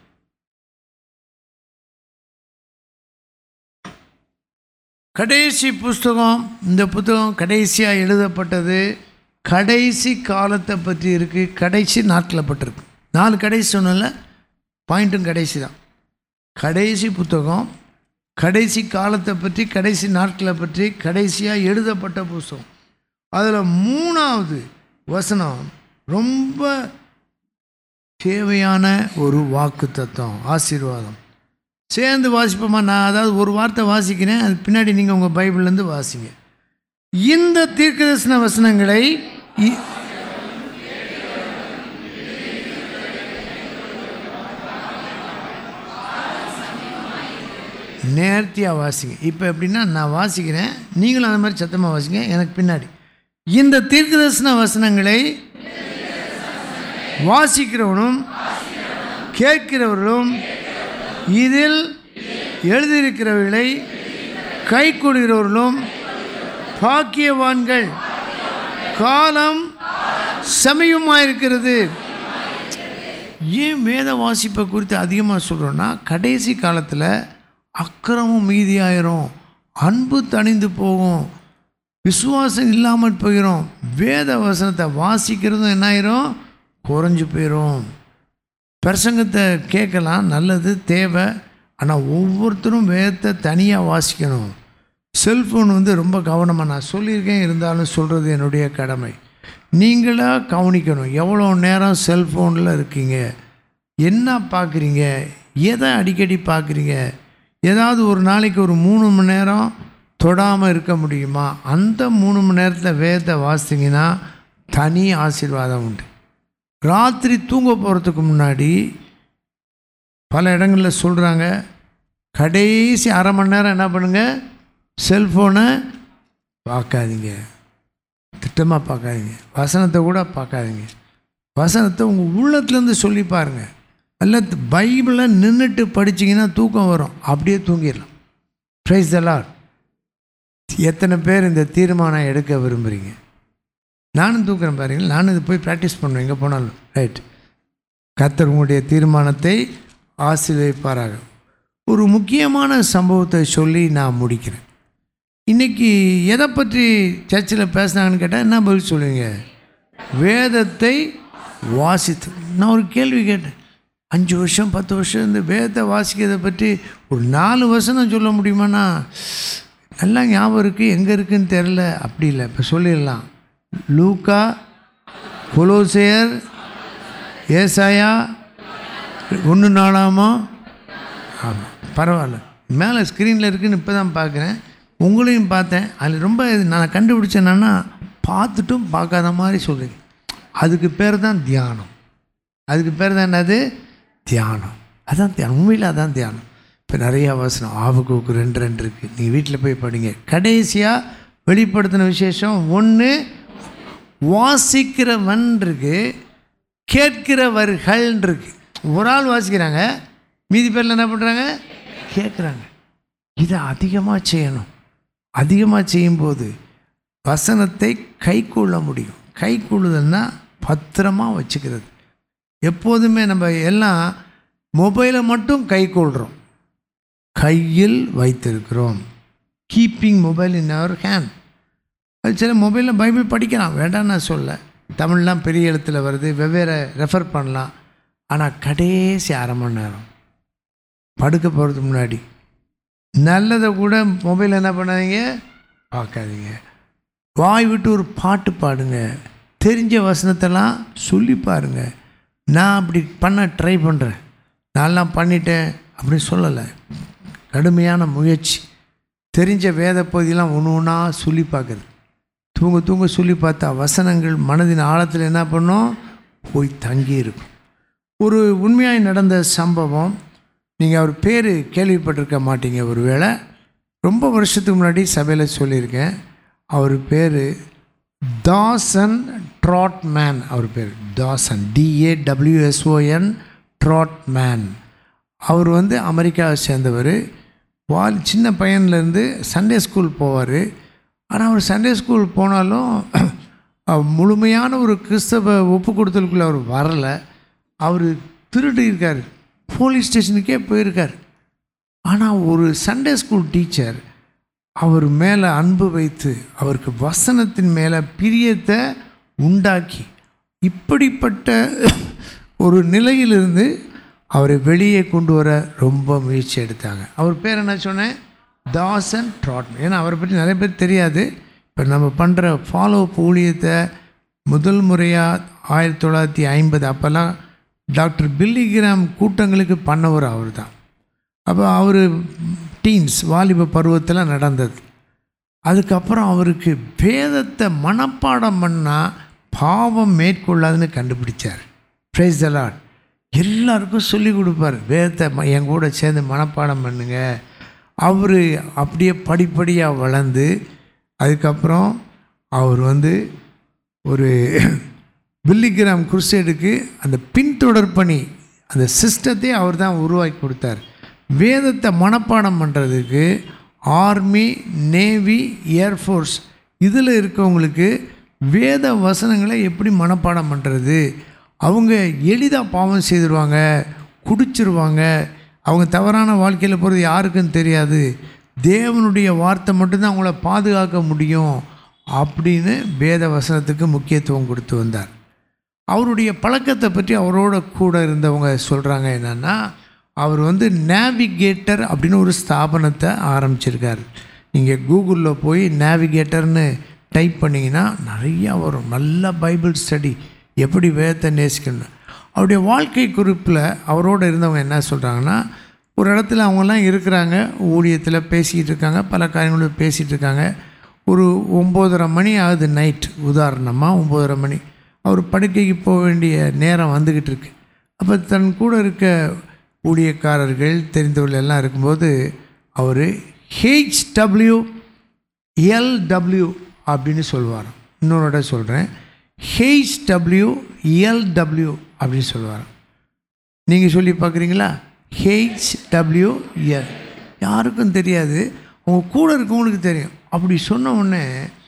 கடைசி புஸ்தகம் இந்த புத்தகம் கடைசியாக எழுதப்பட்டது கடைசி காலத்தை பற்றி இருக்குது கடைசி நாட்களில் பட்டிருக்கு நாலு கடைசி சொன்னல பாயிண்ட்டும் கடைசி தான் கடைசி புத்தகம் கடைசி காலத்தை பற்றி கடைசி நாட்களை பற்றி கடைசியாக எழுதப்பட்ட புஸ்தகம் அதில் மூணாவது வசனம் ரொம்ப தேவையான ஒரு வாக்கு தத்துவம் ஆசீர்வாதம் சேர்ந்து வாசிப்போமா நான் அதாவது ஒரு வார்த்தை வாசிக்கிறேன் அது பின்னாடி நீங்கள் உங்கள் பைபிள்லேருந்து வாசிங்க இந்த தீர்க்கதரிசன வசனங்களை இ- நேர்த்தியாக வாசிங்க இப்போ எப்படின்னா நான் வாசிக்கிறேன் நீங்களும் அந்த மாதிரி சத்தமாக வாசிங்க எனக்கு பின்னாடி இந்த தீர்க்கதரிசன வசனங்களை வாசிக்கிறவனும் கேட்கிறவர்களும் இதில் எழுதியிருக்கிறவர்களை கை கொடுக்கிறவர்களும் பாக்கியவான்கள் காலம் சமயமாயிருக்கிறது ஏன் வேத வாசிப்பை குறித்து அதிகமாக சொல்கிறோன்னா கடைசி காலத்தில் அக்கிரமம் மீதியாயிரும் அன்பு தணிந்து போகும் விசுவாசம் இல்லாமல் போயிடும் வேத வசனத்தை வாசிக்கிறதும் என்ன ஆயிரும் குறைஞ்சு போயிடும் பிரசங்கத்தை கேட்கலாம் நல்லது தேவை ஆனால் ஒவ்வொருத்தரும் வேதத்தை தனியாக வாசிக்கணும் செல்ஃபோன் வந்து ரொம்ப கவனமாக நான் சொல்லியிருக்கேன் இருந்தாலும் சொல்கிறது என்னுடைய கடமை நீங்களாக கவனிக்கணும் எவ்வளோ நேரம் செல்ஃபோனில் இருக்கீங்க என்ன பார்க்குறீங்க எதை அடிக்கடி பார்க்குறீங்க ஏதாவது ஒரு நாளைக்கு ஒரு மூணு மணி நேரம் தொடாமல் இருக்க முடியுமா அந்த மூணு மணி நேரத்தில் வேதத்தை வாசித்தீங்கன்னா தனி ஆசீர்வாதம் உண்டு ராத்திரி தூங்க போகிறதுக்கு முன்னாடி பல இடங்களில் சொல்கிறாங்க கடைசி அரை மணி நேரம் என்ன பண்ணுங்கள் செல்ஃபோனை பார்க்காதீங்க திட்டமாக பார்க்காதீங்க வசனத்தை கூட பார்க்காதீங்க வசனத்தை உங்கள் உள்ளத்துலேருந்து சொல்லி பாருங்கள் அல்ல பைபிளை நின்றுட்டு படிச்சீங்கன்னா தூக்கம் வரும் அப்படியே தூங்கிடலாம் ப்ரைஸ் தலார் எத்தனை பேர் இந்த தீர்மானம் எடுக்க விரும்புகிறீங்க நானும் தூக்குறேன் பாருங்கள் நானும் இது போய் ப்ராக்டிஸ் பண்ணுவேன் எங்கே போனாலும் ரைட் கர்த்தர் உங்களுடைய தீர்மானத்தை ஆசீர்வதிப்பாராக ஒரு முக்கியமான சம்பவத்தை சொல்லி நான் முடிக்கிறேன் இன்றைக்கி எதை பற்றி சர்ச்சில் பேசுனாங்கன்னு கேட்டால் என்ன பதில் சொல்லுவீங்க வேதத்தை வாசித்து நான் ஒரு கேள்வி கேட்டேன் அஞ்சு வருஷம் பத்து வருஷம் இந்த வேதத்தை வாசிக்கிறதை பற்றி ஒரு நாலு வசனம் சொல்ல முடியுமாண்ணா நல்லா ஞாபகம் இருக்குது எங்கே இருக்குன்னு தெரில அப்படி இல்லை இப்போ சொல்லிடலாம் லூக்கா கொலோசேயர் ஏசாயா ஒன்று நாளாமா ஆமாம் பரவாயில்ல மேலே ஸ்க்ரீனில் இருக்குன்னு இப்போ தான் பார்க்குறேன் உங்களையும் பார்த்தேன் அதில் ரொம்ப இது நான் கண்டுபிடிச்சேன் என்னன்னா பார்த்துட்டும் பார்க்காத மாதிரி சொல்லுங்க அதுக்கு பேர் தான் தியானம் அதுக்கு பேர் தான் என்னது தியானம் அதான் தியானம் உண்மையில் அதான் தியானம் இப்போ நிறைய வசனம் ஆவுக்கு ரெண்டு ரெண்டு இருக்குது நீங்கள் வீட்டில் போய் படிங்க கடைசியாக வெளிப்படுத்தின விசேஷம் ஒன்று வாசிக்கிறவன் இருக்கு கேட்கிறவர்கள் இருக்கு ஒரு ஆள் வாசிக்கிறாங்க மீதி பேரில் என்ன பண்ணுறாங்க கேட்குறாங்க இதை அதிகமாக செய்யணும் அதிகமாக செய்யும்போது வசனத்தை கைக்கொள்ள முடியும் கைக்கொள்ளுதல்னா பத்திரமா வச்சுக்கிறது எப்போதுமே நம்ம எல்லாம் மொபைலை மட்டும் கைக்கொள்கிறோம் கையில் வைத்திருக்கிறோம் keeping mobile in our hand அது சில மொபைலில் பைபிள் படிக்கலாம் வேண்டாம் நான் சொல்ல தமிழ்லாம் பெரிய எழுத்தில் வருது வெவ்வேறு ரெஃபர் பண்ணலாம் ஆனால் கடைசி அரை மணி நேரம் படுக்க போகிறதுக்கு முன்னாடி நல்லதை கூட மொபைல் என்ன பண்ணாதீங்க பார்க்காதீங்க வாய் விட்டு ஒரு பாட்டு பாடுங்க தெரிஞ்ச வசனத்தெல்லாம் சொல்லி பாருங்க நான் அப்படி பண்ண ட்ரை பண்ணுறேன் நான்லாம் பண்ணிட்டேன் அப்படின்னு சொல்லலை கடுமையான முயற்சி தெரிஞ்ச வேத பகுதியெல்லாம் ஒன்று ஒன்றா சொல்லி பார்க்குறது தூங்க தூங்க சொல்லி பார்த்தா வசனங்கள் மனதின் ஆழத்தில் என்ன பண்ணும் போய் தங்கி இருக்கும் ஒரு உண்மையாய் நடந்த சம்பவம் நீங்கள் அவர் பேர் கேள்விப்பட்டிருக்க மாட்டீங்க ஒருவேளை ரொம்ப வருஷத்துக்கு முன்னாடி சபையில் சொல்லியிருக்கேன் அவர் பேர் தாசன் ட்ராட்மேன் அவர் பேர் தாசன் டிஏடபிள்யூஎஸ்ஓஎன் ட்ராட்மேன் அவர் வந்து அமெரிக்காவை சேர்ந்தவர் வால் சின்ன பையன்லேருந்து சண்டே ஸ்கூல் போவார் ஆனால் அவர் சண்டே ஸ்கூல் போனாலும் அவர் முழுமையான ஒரு கிறிஸ்தவ ஒப்பு கொடுத்தலுக்குள்ளே அவர் வரலை அவர் திருடி இருக்கார் போலீஸ் ஸ்டேஷனுக்கே போயிருக்கார் ஆனால் ஒரு சண்டே ஸ்கூல் டீச்சர் அவர் மேலே அன்பு வைத்து அவருக்கு வசனத்தின் மேலே பிரியத்தை உண்டாக்கி இப்படிப்பட்ட ஒரு நிலையிலிருந்து அவரை வெளியே கொண்டு வர ரொம்ப முயற்சி எடுத்தாங்க அவர் பேர் என்ன சொன்னேன் தாசன் ட்ராட்மன் ஏன்னா அவரை பற்றி நிறைய பேர் தெரியாது இப்போ நம்ம பண்ணுற ஃபாலோ அப் ஊழியத்தை முதல் முறையாக ஆயிரத்தி தொள்ளாயிரத்தி ஐம்பது அப்போல்லாம் டாக்டர் பில்லிகிராம் கூட்டங்களுக்கு பண்ணவர் அவர் தான் அப்போ அவர் டீன்ஸ் வாலிப பருவத்தில் நடந்தது அதுக்கப்புறம் அவருக்கு வேதத்தை மனப்பாடம் பண்ணால் பாவம் மேற்கொள்ளாதுன்னு கண்டுபிடிச்சார் ப்ரைஸ் தலாட் எல்லாருக்கும் சொல்லி கொடுப்பார் வேதத்தை ம- என் கூட சேர்ந்து மனப்பாடம் பண்ணுங்க அவர் அப்படியே படிப்படியாக வளர்ந்து அதுக்கப்புறம் அவர் வந்து ஒரு பில்லிகிராம் குருசேடுக்கு அந்த பின்தொடர் பணி அந்த சிஸ்டத்தை அவர் தான் உருவாக்கி கொடுத்தார் வேதத்தை மனப்பாடம் பண்ணுறதுக்கு ஆர்மி நேவி ஏர்ஃபோர்ஸ் இதில் இருக்கவங்களுக்கு வேத வசனங்களை எப்படி மனப்பாடம் பண்ணுறது அவங்க எளிதாக பாவம் செய்திருவாங்க குடிச்சிருவாங்க அவங்க தவறான வாழ்க்கையில் போகிறது யாருக்கும் தெரியாது தேவனுடைய வார்த்தை மட்டும்தான் அவங்கள பாதுகாக்க முடியும் அப்படின்னு வேத வசனத்துக்கு முக்கியத்துவம் கொடுத்து வந்தார் அவருடைய பழக்கத்தை பற்றி அவரோட கூட இருந்தவங்க சொல்கிறாங்க என்னென்னா அவர் வந்து நேவிகேட்டர் அப்படின்னு ஒரு ஸ்தாபனத்தை ஆரம்பிச்சிருக்கார் நீங்கள் கூகுளில் போய் நேவிகேட்டர்னு டைப் பண்ணிங்கன்னா நிறையா வரும் நல்ல பைபிள் ஸ்டடி எப்படி வேதத்தை நேசிக்கணும் அவருடைய வாழ்க்கை குறிப்பில் அவரோட இருந்தவங்க என்ன சொல்கிறாங்கன்னா ஒரு இடத்துல அவங்கெல்லாம் இருக்கிறாங்க ஊழியத்தில் பேசிக்கிட்டு இருக்காங்க பல காரியங்களும் பேசிகிட்டு இருக்காங்க ஒரு ஒம்போதரை மணி ஆகுது நைட் உதாரணமாக ஒம்போதரை மணி அவர் படுக்கைக்கு போக வேண்டிய நேரம் வந்துக்கிட்டு இருக்கு அப்போ தன் கூட இருக்க ஊழியக்காரர்கள் தெரிந்தவர்கள் எல்லாம் இருக்கும்போது அவர் ஹெச்டபிள்யூ எல்டபிள்யூ அப்படின்னு சொல்லுவார் இன்னொரு சொல்கிறேன் ஹெச்டபிள்யூ எல்டபிள்யூ அப்படின்னு சொல்லுவார் நீங்கள் சொல்லி பார்க்குறீங்களா ஹெச்டபிள்யூஎல் யாருக்கும் தெரியாது அவங்க கூட இருக்கவங்களுக்கு தெரியும் அப்படி சொன்ன உடனே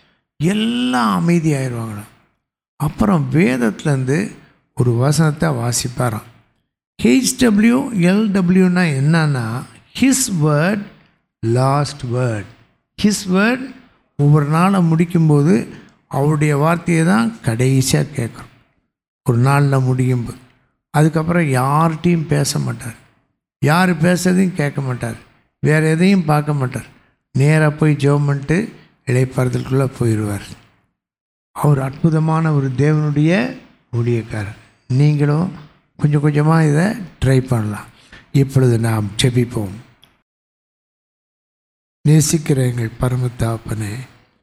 எல்லாம் அமைதியாயிருவாங்களாம் அப்புறம் வேதத்துலேருந்து ஒரு வசனத்தை வாசிப்பாராம் ஹெச்டபிள்யூ எல்டபிள்யூனா என்னன்னா his word last word his word ஒவ்வொரு நாளை முடிக்கும்போது அவருடைய வார்த்தையை தான் கடைசியாக கேட்குறோம் ஒரு நாளில் முடியும்போது அதுக்கப்புறம் யார்கிட்டையும் பேச மாட்டார் யார் பேசுறதையும் கேட்க மாட்டார் வேறு எதையும் பார்க்க மாட்டார் நேராக போய் ஜெபம் பண்ணிட்டு இடைப்பாறுதலுக்குள்ளே போயிடுவார் அவர் அற்புதமான ஒரு தேவனுடைய ஊழியக்காரர் நீங்களும் கொஞ்சம் கொஞ்சமாக இதை ட்ரை பண்ணலாம் இப்பொழுது நாம் ஜெபிப்போம் நேசிக்கிற எங்கள் பரமத்தாப்பனே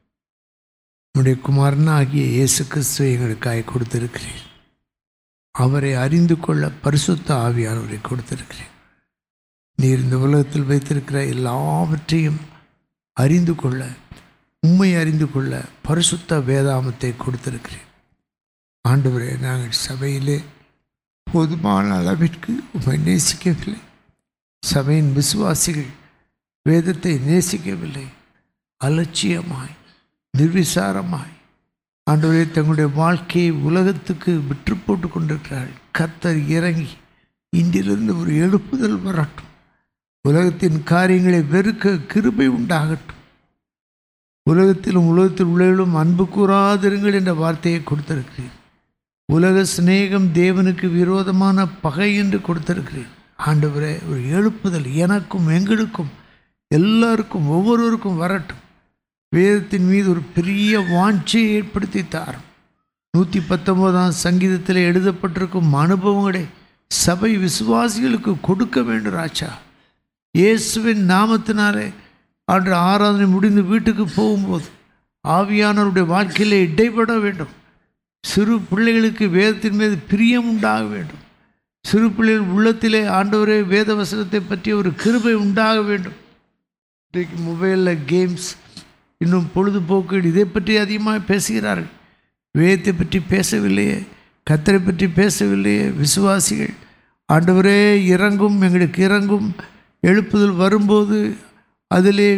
உடைய குமாரனாகிய இயேசு கிறிஸ்துவை எங்களுக்காய் கொடுத்திருக்கிறேன் அவரை அறிந்து கொள்ள பரிசுத்த ஆவியானவரை கொடுத்திருக்கிறேன் நீர் இந்த உலகத்தில் வைத்திருக்கிற எல்லாவற்றையும் அறிந்து கொள்ள உண்மை அறிந்து கொள்ள பரிசுத்த வேதாமத்தை கொடுத்திருக்கிறேன் ஆண்டவரே நாங்கள் சபையிலே போதுமான அளவிற்கு உண்மை நேசிக்கவில்லை சபையின் விசுவாசிகள் வேதத்தை நேசிக்கவில்லை அலட்சியமாய் நிர்விசாரமாய் ஆண்டவரே தங்களுடைய வாழ்க்கையை உலகத்துக்கு விற்று போட்டு கொண்டிருக்கிறார்கள் கர்த்தர் இறங்கி இன்றிலிருந்து ஒரு எழுப்புதல் வரட்டும் உலகத்தின் காரியங்களை வெறுக்க கிருபை உண்டாகட்டும் உலகத்திலும் உலகத்தில் உள்ளவர்களும் அன்பு கூறாதிருங்கள் என்ற வார்த்தையை கொடுத்திருக்கிறேன் உலக சிநேகம் தேவனுக்கு விரோதமான பகை என்று கொடுத்திருக்கிறேன் ஆண்டவரே ஒரு எழுப்புதல் எனக்கும் எங்களுக்கும் எல்லாருக்கும் ஒவ்வொருவருக்கும் வரட்டும் வேதத்தின் மீது ஒரு பெரிய வாஞ்சையை ஏற்படுத்தி தாரும் நூற்றி பத்தொம்போதாம் சங்கீதத்தில் எழுதப்பட்டிருக்கும் அனுபவங்களை சபை விசுவாசிகளுக்கு கொடுக்க வேண்டும் ராஜா இயேசுவின் நாமத்தினாலே அன்று ஆராதனை முடிந்து வீட்டுக்கு போகும்போது ஆவியானவருடைய வாழ்க்கையில் இடைப்பட வேண்டும் சிறு பிள்ளைகளுக்கு வேதத்தின் மீது பிரியம் உண்டாக வேண்டும் சிறு பிள்ளைகள் உள்ளத்திலே ஆண்டவரே வேத வசனத்தை பற்றிய ஒரு கிருபை உண்டாக வேண்டும் இன்றைக்கு மொபைலில் கேம்ஸ் இன்னும் பொழுதுபோக்கு இதை பற்றி அதிகமாக பேசுகிறார்கள் வேதத்தை பற்றி பேசவில்லையே கத்தரை பற்றி பேசவில்லையே விசுவாசிகள் ஆண்டவரே இறங்கும் எங்களுக்கு இறங்கும் எழுப்புதல் வரும்போது அதிலே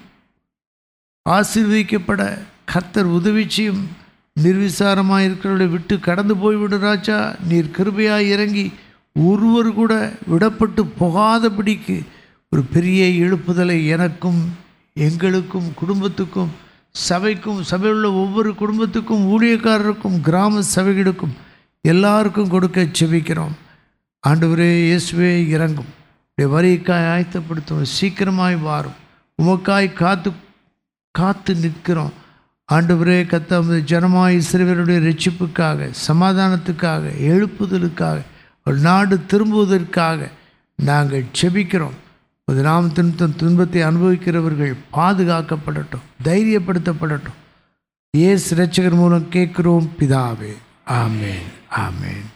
ஆசீர்வதிக்கப்பட கர்த்தர் உதவி செய்யும் நிர்விசாரமாக இருக்கிறவர்களை விட்டு கடந்து போய்விடு ராஜா நீர் கிருபையாக இறங்கி ஒருவர் கூட விடப்பட்டு போகாதபடிக்கு ஒரு பெரிய எழுப்புதலை எனக்கும் எங்களுக்கும் குடும்பத்துக்கும் சபைக்கும் சபையில் உள்ள ஒவ்வொரு குடும்பத்துக்கும் ஊழியக்காரருக்கும் கிராம சபைகளுக்கும் எல்லாருக்கும் கொடுக்க செபிக்கிறோம் ஆண்டவரே இயேசுவே இறங்கும் உடைய வரிக்காய் ஆயத்தப்படுத்தும் சீக்கிரமாய் வாரும் உமக்காய் காத்து காத்து நிற்கிறோம் ஆண்டவரே கத்த ஜனமாய் இஸ்ரவேலுடைய ரட்சிப்புக்காக சமாதானத்துக்காக எழுப்புதலுக்காக ஒரு நாடு திரும்புவதற்காக நாங்கள் செபிக்கிறோம் ஒரு நாமத்தின் துன்பத்தை அனுபவிக்கிறவர்கள் பாதுகாக்கப்படட்டும் தைரியப்படுத்தப்படட்டும் ஏசு ரட்சகர் மூலம் கேட்கிறோம் பிதாவே ஆமேன் ஆமேன்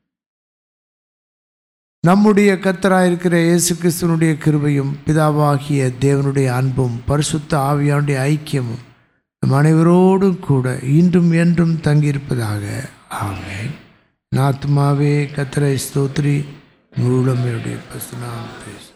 நம்முடைய கத்தராயிருக்கிற இயேசு கிறிஸ்துவனுடைய கிருபையும் பிதாவாகிய தேவனுடைய அன்பும் பரிசுத்த ஆவியானுடைய ஐக்கியமும் நம் அனைவரோடும் கூட இன்றும் என்றும் தங்கியிருப்பதாக ஆமேன் நாத்துமாவே கத்தரை ஸ்தோத்ரி முழுமையுடைய பசுநாமத்தை